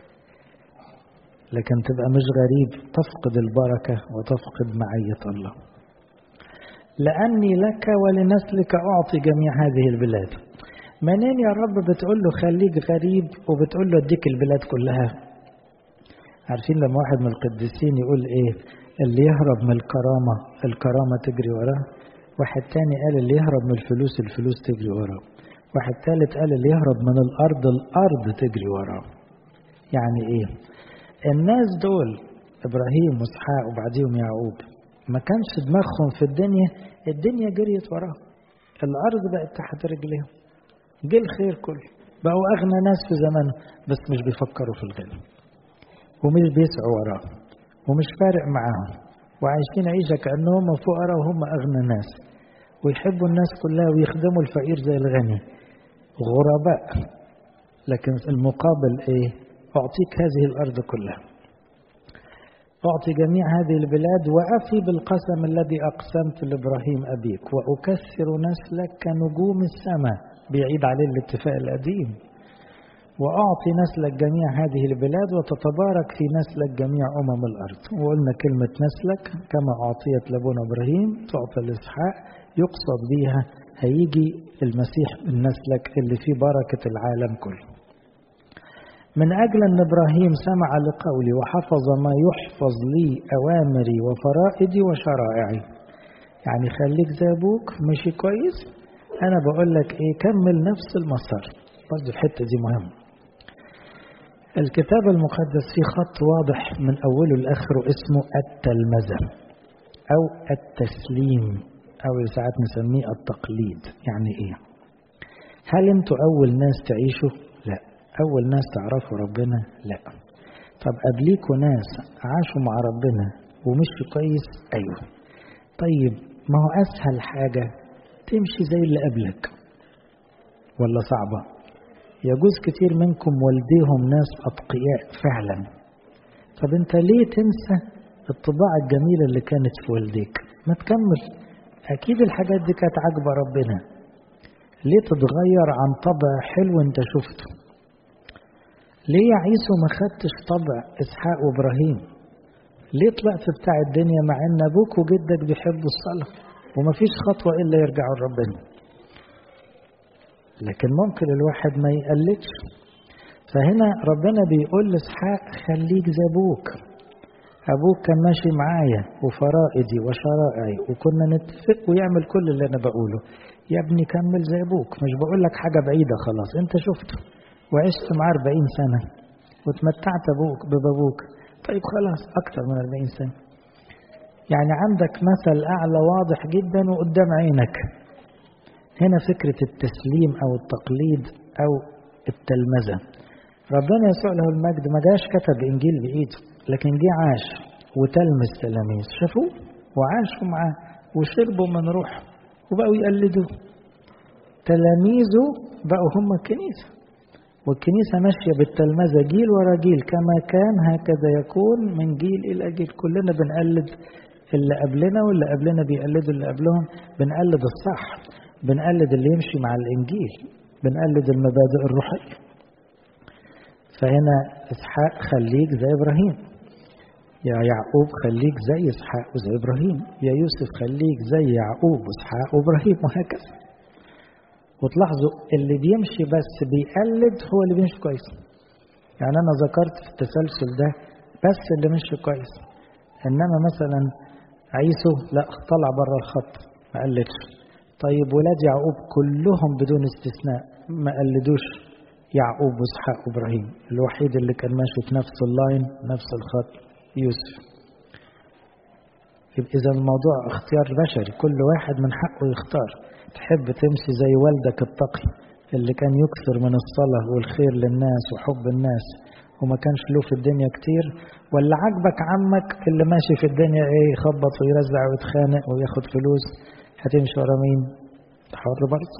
لكن تبقى مش غريب تفقد البركة وتفقد معية الله لأني لك ولنسلك أعطي جميع هذه البلاد منين يا رب بتقول له خليك غريب وبتقول له اديك البلاد كلها عارفين لما واحد من القديسين يقول ايه اللي يهرب من الكرامة الكرامة تجري وراه واحد تاني قال اللي يهرب من الفلوس الفلوس تجري وراه واحد ثالث قال اللي يهرب من الأرض الأرض تجري وراه يعني إيه الناس دول إبراهيم وإسحاق وبعديهم يعقوب ما كانش دماغهم في الدنيا الدنيا جريت وراه الأرض بقت تحت رجليهم جه الخير كله بقوا أغنى ناس في زمانه بس مش بيفكروا في الغنى ومش بيسعوا وراه ومش فارق معاهم وعايشين عيشة كأنهم فقراء وهم أغنى ناس ويحبوا الناس كلها ويخدموا الفقير زي الغني غرباء لكن المقابل ايه اعطيك هذه الارض كلها اعطي جميع هذه البلاد وافي بالقسم الذي اقسمت لابراهيم ابيك واكثر نسلك كنجوم السماء بيعيد عليه الاتفاق القديم واعطي نسلك جميع هذه البلاد وتتبارك في نسلك جميع امم الارض وقلنا كلمه نسلك كما اعطيت لابونا ابراهيم تعطى لاسحاق يقصد بيها هيجي المسيح من نسلك اللي فيه بركة العالم كله من أجل أن إبراهيم سمع لقولي وحفظ ما يحفظ لي أوامري وفرائدي وشرائعي يعني خليك زي أبوك مشي كويس أنا بقول لك إيه كمل نفس المسار برضه الحتة دي مهمة الكتاب المقدس فيه خط واضح من أوله لآخره اسمه التلمذة أو التسليم أو ساعات نسميه التقليد يعني إيه هل أنتوا أول ناس تعيشوا لا أول ناس تعرفوا ربنا لا طب قبليكوا ناس عاشوا مع ربنا ومشوا كويس أيوه طيب ما هو أسهل حاجة تمشي زي اللي قبلك ولا صعبة يجوز كتير منكم والديهم ناس أتقياء فعلا طب انت ليه تنسى الطباع الجميلة اللي كانت في والديك ما تكمل أكيد الحاجات دي كانت عاجبة ربنا ليه تتغير عن طبع حلو انت شفته ليه يا عيسو ما خدتش طبع إسحاق وإبراهيم ليه طلعت بتاع الدنيا مع ان ابوك وجدك بيحبوا الصلاة ومفيش خطوة الا يرجعوا لربنا لكن ممكن الواحد ما يقلدش فهنا ربنا بيقول لاسحاق خليك زي ابوك ابوك كان ماشي معايا وفرائدي وشرائعي وكنا نتفق ويعمل كل اللي انا بقوله يا ابني كمل زي ابوك مش بقول لك حاجه بعيده خلاص انت شفته وعشت معاه 40 سنه وتمتعت ابوك بابوك طيب خلاص اكتر من 40 سنه يعني عندك مثل اعلى واضح جدا وقدام عينك هنا فكره التسليم او التقليد او التلمذه ربنا يسوع له المجد ما جاش كتب انجيل بايده لكن جه عاش وتلمس تلاميذ شافوه وعاشوا معاه وشربوا من روحه وبقوا يقلدوه تلاميذه بقوا هم الكنيسة والكنيسة ماشية بالتلمذة جيل ورا جيل كما كان هكذا يكون من جيل إلى جيل كلنا بنقلد اللي قبلنا واللي قبلنا بيقلدوا اللي قبلهم بنقلد الصح بنقلد اللي يمشي مع الإنجيل بنقلد المبادئ الروحية فهنا إسحاق خليك زي إبراهيم يا يعقوب خليك زي إسحاق وزي إبراهيم يا يوسف خليك زي يعقوب وإسحاق وإبراهيم وهكذا وتلاحظوا اللي بيمشي بس بيقلد هو اللي بيمشي كويس يعني أنا ذكرت في التسلسل ده بس اللي مشي كويس إنما مثلا عيسو لا طلع بره الخط ما قلدش طيب ولاد يعقوب كلهم بدون استثناء ما قلدوش يعقوب واسحاق وابراهيم الوحيد اللي كان ماشي في نفس اللاين نفس الخط يوسف يبقى اذا الموضوع اختيار بشري كل واحد من حقه يختار تحب تمشي زي والدك التقي اللي كان يكثر من الصلاة والخير للناس وحب الناس وما كانش له في الدنيا كتير ولا عاجبك عمك اللي ماشي في الدنيا ايه يخبط ويرزع ويتخانق وياخد فلوس هتمشي ورا مين؟ حر برضه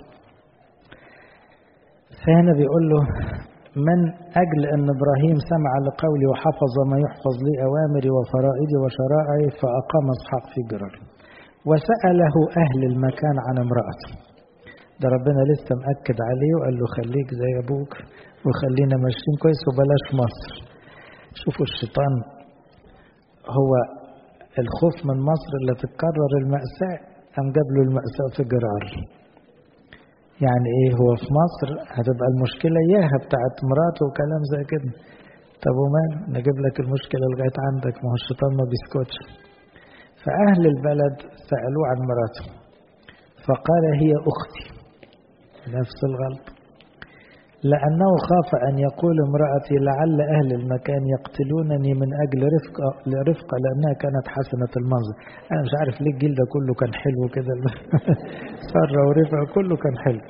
فهنا بيقول له من أجل أن إبراهيم سمع لقولي وحفظ ما يحفظ لي أوامري وفرائدي وشرائعي فأقام إسحاق في جرار وسأله أهل المكان عن امرأته ده ربنا لسه مأكد عليه وقال له خليك زي أبوك وخلينا ماشيين كويس وبلاش مصر شوفوا الشيطان هو الخوف من مصر اللي تتكرر المأساة قام جاب له المأساة في جرار يعني ايه هو في مصر هتبقى المشكلة اياها بتاعت مراته وكلام زي كده طب ومال نجيب لك المشكلة لغاية عندك ما هو الشيطان ما بيسكتش فأهل البلد سألوه عن مراته فقال هي أختي نفس الغلط لأنه خاف أن يقول امرأتي لعل أهل المكان يقتلونني من أجل رفقة لرفقة لأنها كانت حسنة المنظر أنا مش عارف ليه الجيل ده كله كان حلو كده سرة ورفقة كله كان حلو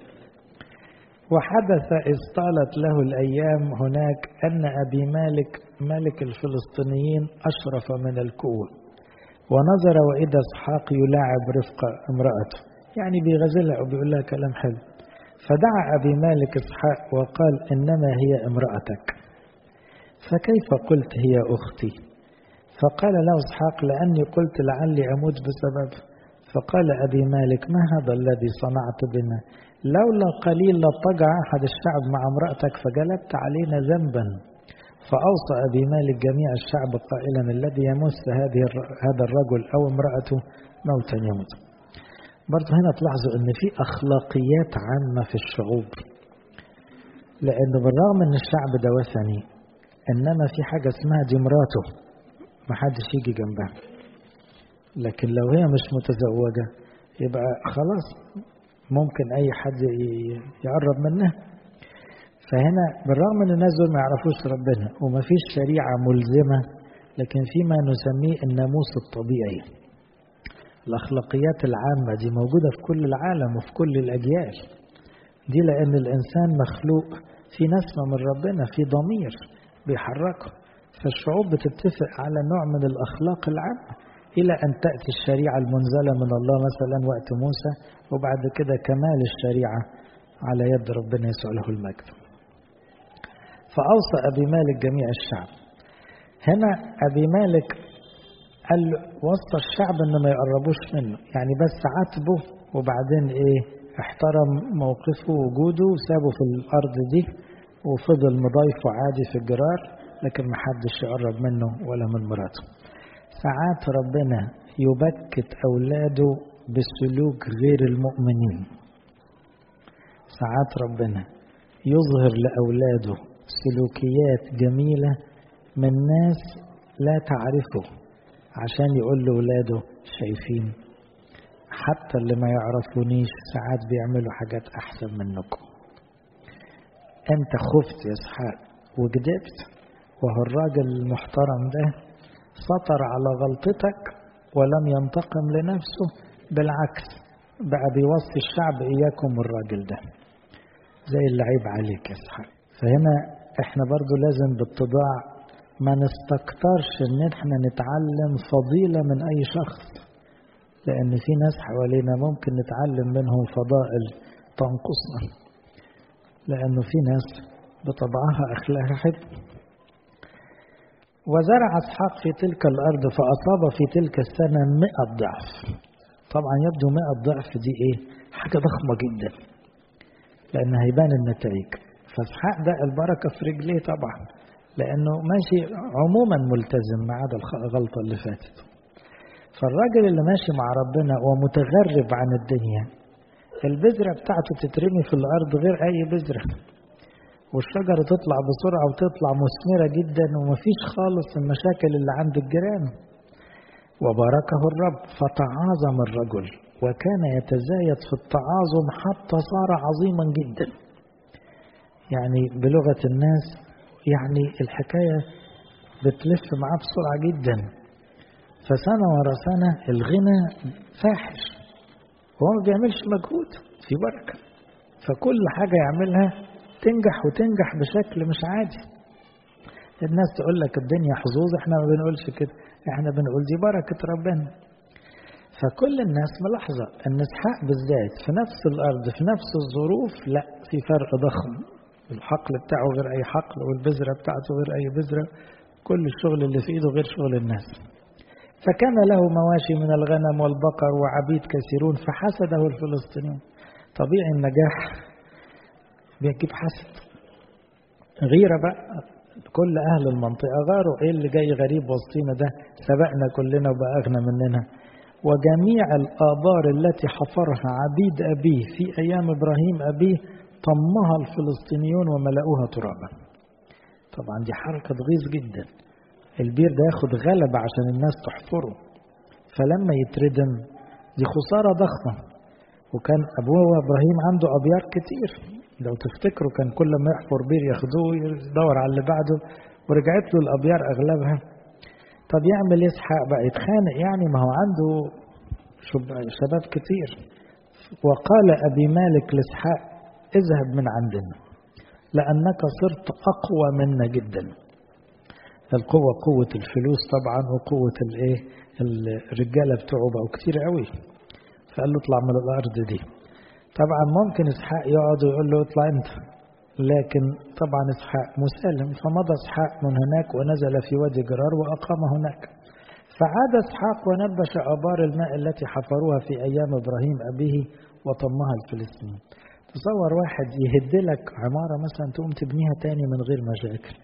وحدث إذ طالت له الأيام هناك أن أبي مالك ملك الفلسطينيين أشرف من الكؤوب ونظر وإذا إسحاق يلاعب رفقة امرأته يعني بيغزلها وبيقول لها كلام حلو فدعا أبي مالك إسحاق وقال إنما هي امرأتك فكيف قلت هي أختي فقال له إسحاق لأني قلت لعلي أموت بسبب فقال أبي مالك ما هذا الذي صنعت بنا لولا قليل لطجع أحد الشعب مع امرأتك فجلبت علينا ذنبا فأوصى أبي مالك جميع الشعب قائلا الذي يمس هذه هذا الرجل أو امرأته موتا يموت برضه هنا تلاحظوا ان في اخلاقيات عامه في الشعوب لانه بالرغم ان الشعب ده وثني انما في حاجه اسمها دي مراته ما حدش يجي جنبها لكن لو هي مش متزوجه يبقى خلاص ممكن اي حد يقرب منها فهنا بالرغم ان الناس دول ما يعرفوش ربنا وما فيش شريعه ملزمه لكن في ما نسميه الناموس الطبيعي الأخلاقيات العامة دي موجودة في كل العالم وفي كل الأجيال دي لأن الإنسان مخلوق في نسمة من ربنا في ضمير بيحركه فالشعوب بتتفق على نوع من الأخلاق العامة إلى أن تأتي الشريعة المنزلة من الله مثلا وقت موسى وبعد كده كمال الشريعة على يد ربنا يسوع له المجد فأوصى أبي مالك جميع الشعب هنا أبي مالك قال وصى الشعب إن ما يقربوش منه يعني بس عاتبه وبعدين إيه احترم موقفه ووجوده وسابه في الأرض دي وفضل مضايفه عادي في الجرار لكن محدش يقرب منه ولا من مراته ساعات ربنا يبكت أولاده بسلوك غير المؤمنين ساعات ربنا يظهر لأولاده سلوكيات جميلة من ناس لا تعرفه عشان يقول لأولاده شايفين حتى اللي ما يعرفونيش ساعات بيعملوا حاجات أحسن منكم أنت خفت يا إسحاق وكذبت وهو الراجل المحترم ده سطر على غلطتك ولم ينتقم لنفسه بالعكس بقى بيوصي الشعب إياكم الراجل ده زي اللي عيب عليك يا إسحاق فهنا احنا برضو لازم باتضاع ما نستكترش ان احنا نتعلم فضيلة من اي شخص لان في ناس حوالينا ممكن نتعلم منهم فضائل تنقصنا لانه في ناس بطبعها اخلاقها حلو وزرع اسحاق في تلك الارض فاصاب في تلك السنة مئة ضعف طبعا يبدو مئة ضعف دي ايه حاجة ضخمة جدا لان هيبان النتائج فاسحاق ده البركة في رجليه طبعا لأنه ماشي عموما ملتزم ما عدا الغلطة اللي فاتت فالراجل اللي ماشي مع ربنا ومتغرب عن الدنيا البذرة بتاعته تترمي في الأرض غير أي بذرة والشجرة تطلع بسرعة وتطلع مثمرة جدا ومفيش خالص المشاكل اللي عند الجيران وباركه الرب فتعاظم الرجل وكان يتزايد في التعاظم حتى صار عظيما جدا يعني بلغة الناس يعني الحكاية بتلف معاه بسرعة جدا فسنة ورا سنة الغنى فاحش وهو ما بيعملش مجهود في بركة فكل حاجة يعملها تنجح وتنجح بشكل مش عادي الناس تقول لك الدنيا حظوظ احنا ما بنقولش كده احنا بنقول دي بركة ربنا فكل الناس ملاحظة ان اسحاق بالذات في نفس الارض في نفس الظروف لا في فرق ضخم الحقل بتاعه غير اي حقل والبذرة بتاعته غير اي بذرة كل الشغل اللي في ايده غير شغل الناس فكان له مواشي من الغنم والبقر وعبيد كثيرون فحسده الفلسطينيون طبيعي النجاح بيجيب حسد غيرة بقى كل أهل المنطقة غاروا إيه اللي جاي غريب وسطينا ده سبقنا كلنا وبقى أغنى مننا وجميع الآبار التي حفرها عبيد أبيه في أيام إبراهيم أبيه طمها الفلسطينيون وملأوها ترابا طبعا دي حركة تغيظ جدا البير ده ياخد غلبة عشان الناس تحفره فلما يتردم دي خسارة ضخمة وكان أبوه إبراهيم عنده أبيار كتير لو تفتكروا كان كل ما يحفر بير ياخدوه يدور على اللي بعده ورجعت له الأبيار أغلبها طب يعمل يسحق بقى يتخانق يعني ما هو عنده شباب كتير وقال أبي مالك لإسحاق اذهب من عندنا لأنك صرت أقوى منا جدا القوة قوة الفلوس طبعا وقوة الايه الرجالة بتوعه بقوا كتير قوي فقال له اطلع من الأرض دي طبعا ممكن إسحاق يقعد ويقول له اطلع أنت لكن طبعا إسحاق مسالم فمضى إسحاق من هناك ونزل في وادي جرار وأقام هناك فعاد إسحاق ونبش آبار الماء التي حفروها في أيام إبراهيم أبيه وطمها الفلسطينيين تصور واحد يهد لك عمارة مثلا تقوم تبنيها تاني من غير مشاكل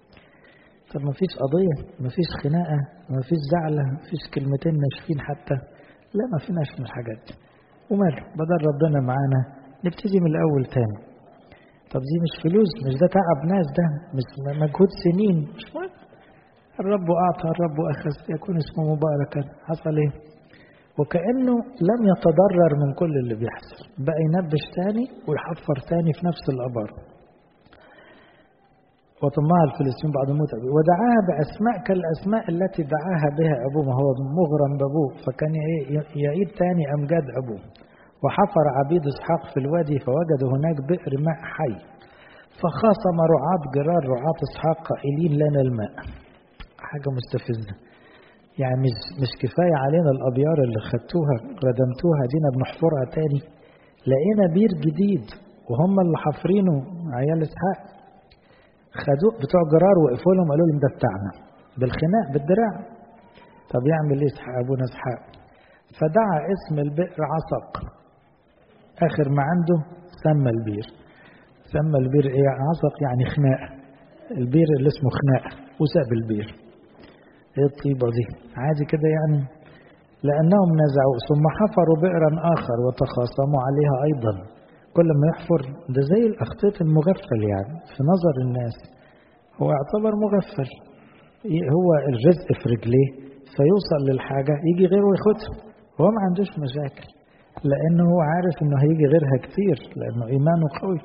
طب ما فيش قضية ما فيش خناقة ما فيش زعلة ما فيش كلمتين ناشفين حتى لا ما فيناش من الحاجات دي وماله بدل ربنا معانا نبتدي من الأول تاني طب دي مش فلوس مش ده تعب ناس ده مش مجهود سنين مش مهم الرب أعطى الرب أخذ يكون اسمه مباركا حصل إيه وكأنه لم يتضرر من كل اللي بيحصل بقى ينبش تاني ويحفر تاني في نفس الأبار وطمها الفلسطين بعد موت أبيه ودعاها بأسماء كالأسماء التي دعاها بها أبوه ما هو مغرم بأبوه فكان يعيد تاني أمجاد أبوه وحفر عبيد إسحاق في الوادي فوجدوا هناك بئر ماء حي فخاصم رعاة جرار رعاة إسحاق قائلين لنا الماء حاجة مستفزة يعني مش, مش كفاية علينا الأبيار اللي خدتوها ردمتوها دينا بنحفرها تاني لقينا بير جديد وهم اللي حافرينه عيال إسحاق خدوه بتوع جرار وقفوا لهم قالوا لهم ده بتاعنا بالخناق بالدراع طب يعمل ايه اسحاق ابونا اسحاق فدعا اسم البئر عصق اخر ما عنده سمى البير سمى البير ايه عصق يعني خناق البير اللي اسمه خناق وساب البير ايه الطيبه دي عادي كده يعني لانهم نزعوا ثم حفروا بئرا اخر وتخاصموا عليها ايضا كل ما يحفر ده زي الاخطيط المغفل يعني في نظر الناس هو يعتبر مغفل هو الرزق في رجليه فيوصل للحاجة يجي غيره وياخدها هو ما عندوش مشاكل لأنه هو عارف إنه هيجي غيرها كتير لأنه إيمانه قوي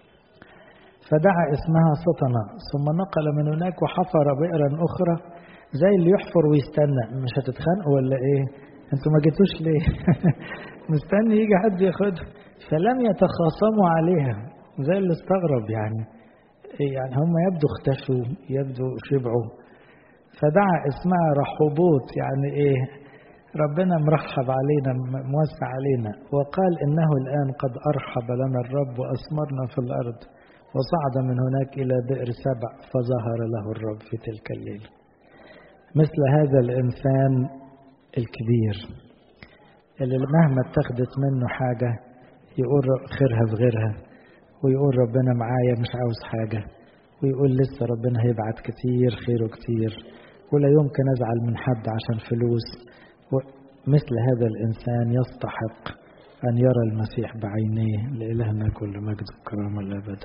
فدعا اسمها سطنة ثم نقل من هناك وحفر بئرا أخرى زي اللي يحفر ويستنى مش هتتخانقوا ولا إيه؟ أنتوا ما جيتوش ليه؟ مستني يجي حد ياخدها فلم يتخاصموا عليها زي اللي استغرب يعني يعني هم يبدو اختشوا يبدو شبعوا فدعا اسمها رحوبوت يعني ايه ربنا مرحب علينا موسع علينا وقال انه الان قد ارحب لنا الرب واسمرنا في الارض وصعد من هناك الى بئر سبع فظهر له الرب في تلك الليله مثل هذا الانسان الكبير اللي مهما اتخذت منه حاجه يقول خيرها في غيرها ويقول ربنا معايا مش عاوز حاجة ويقول لسه ربنا هيبعت كتير خيره كتير ولا يمكن أزعل من حد عشان فلوس مثل هذا الإنسان يستحق أن يرى المسيح بعينيه لإلهنا كل مجد وكرامة الأبد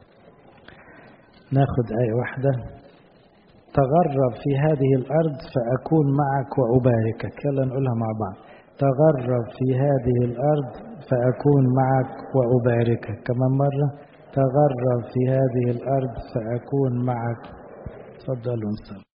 ناخد آية واحدة تغرب في هذه الأرض فأكون معك وأباركك يلا نقولها مع بعض تغرب في هذه الأرض فأكون معك وأباركك كمان مرة تغرب في هذه الأرض فأكون معك تفضلوا نصلي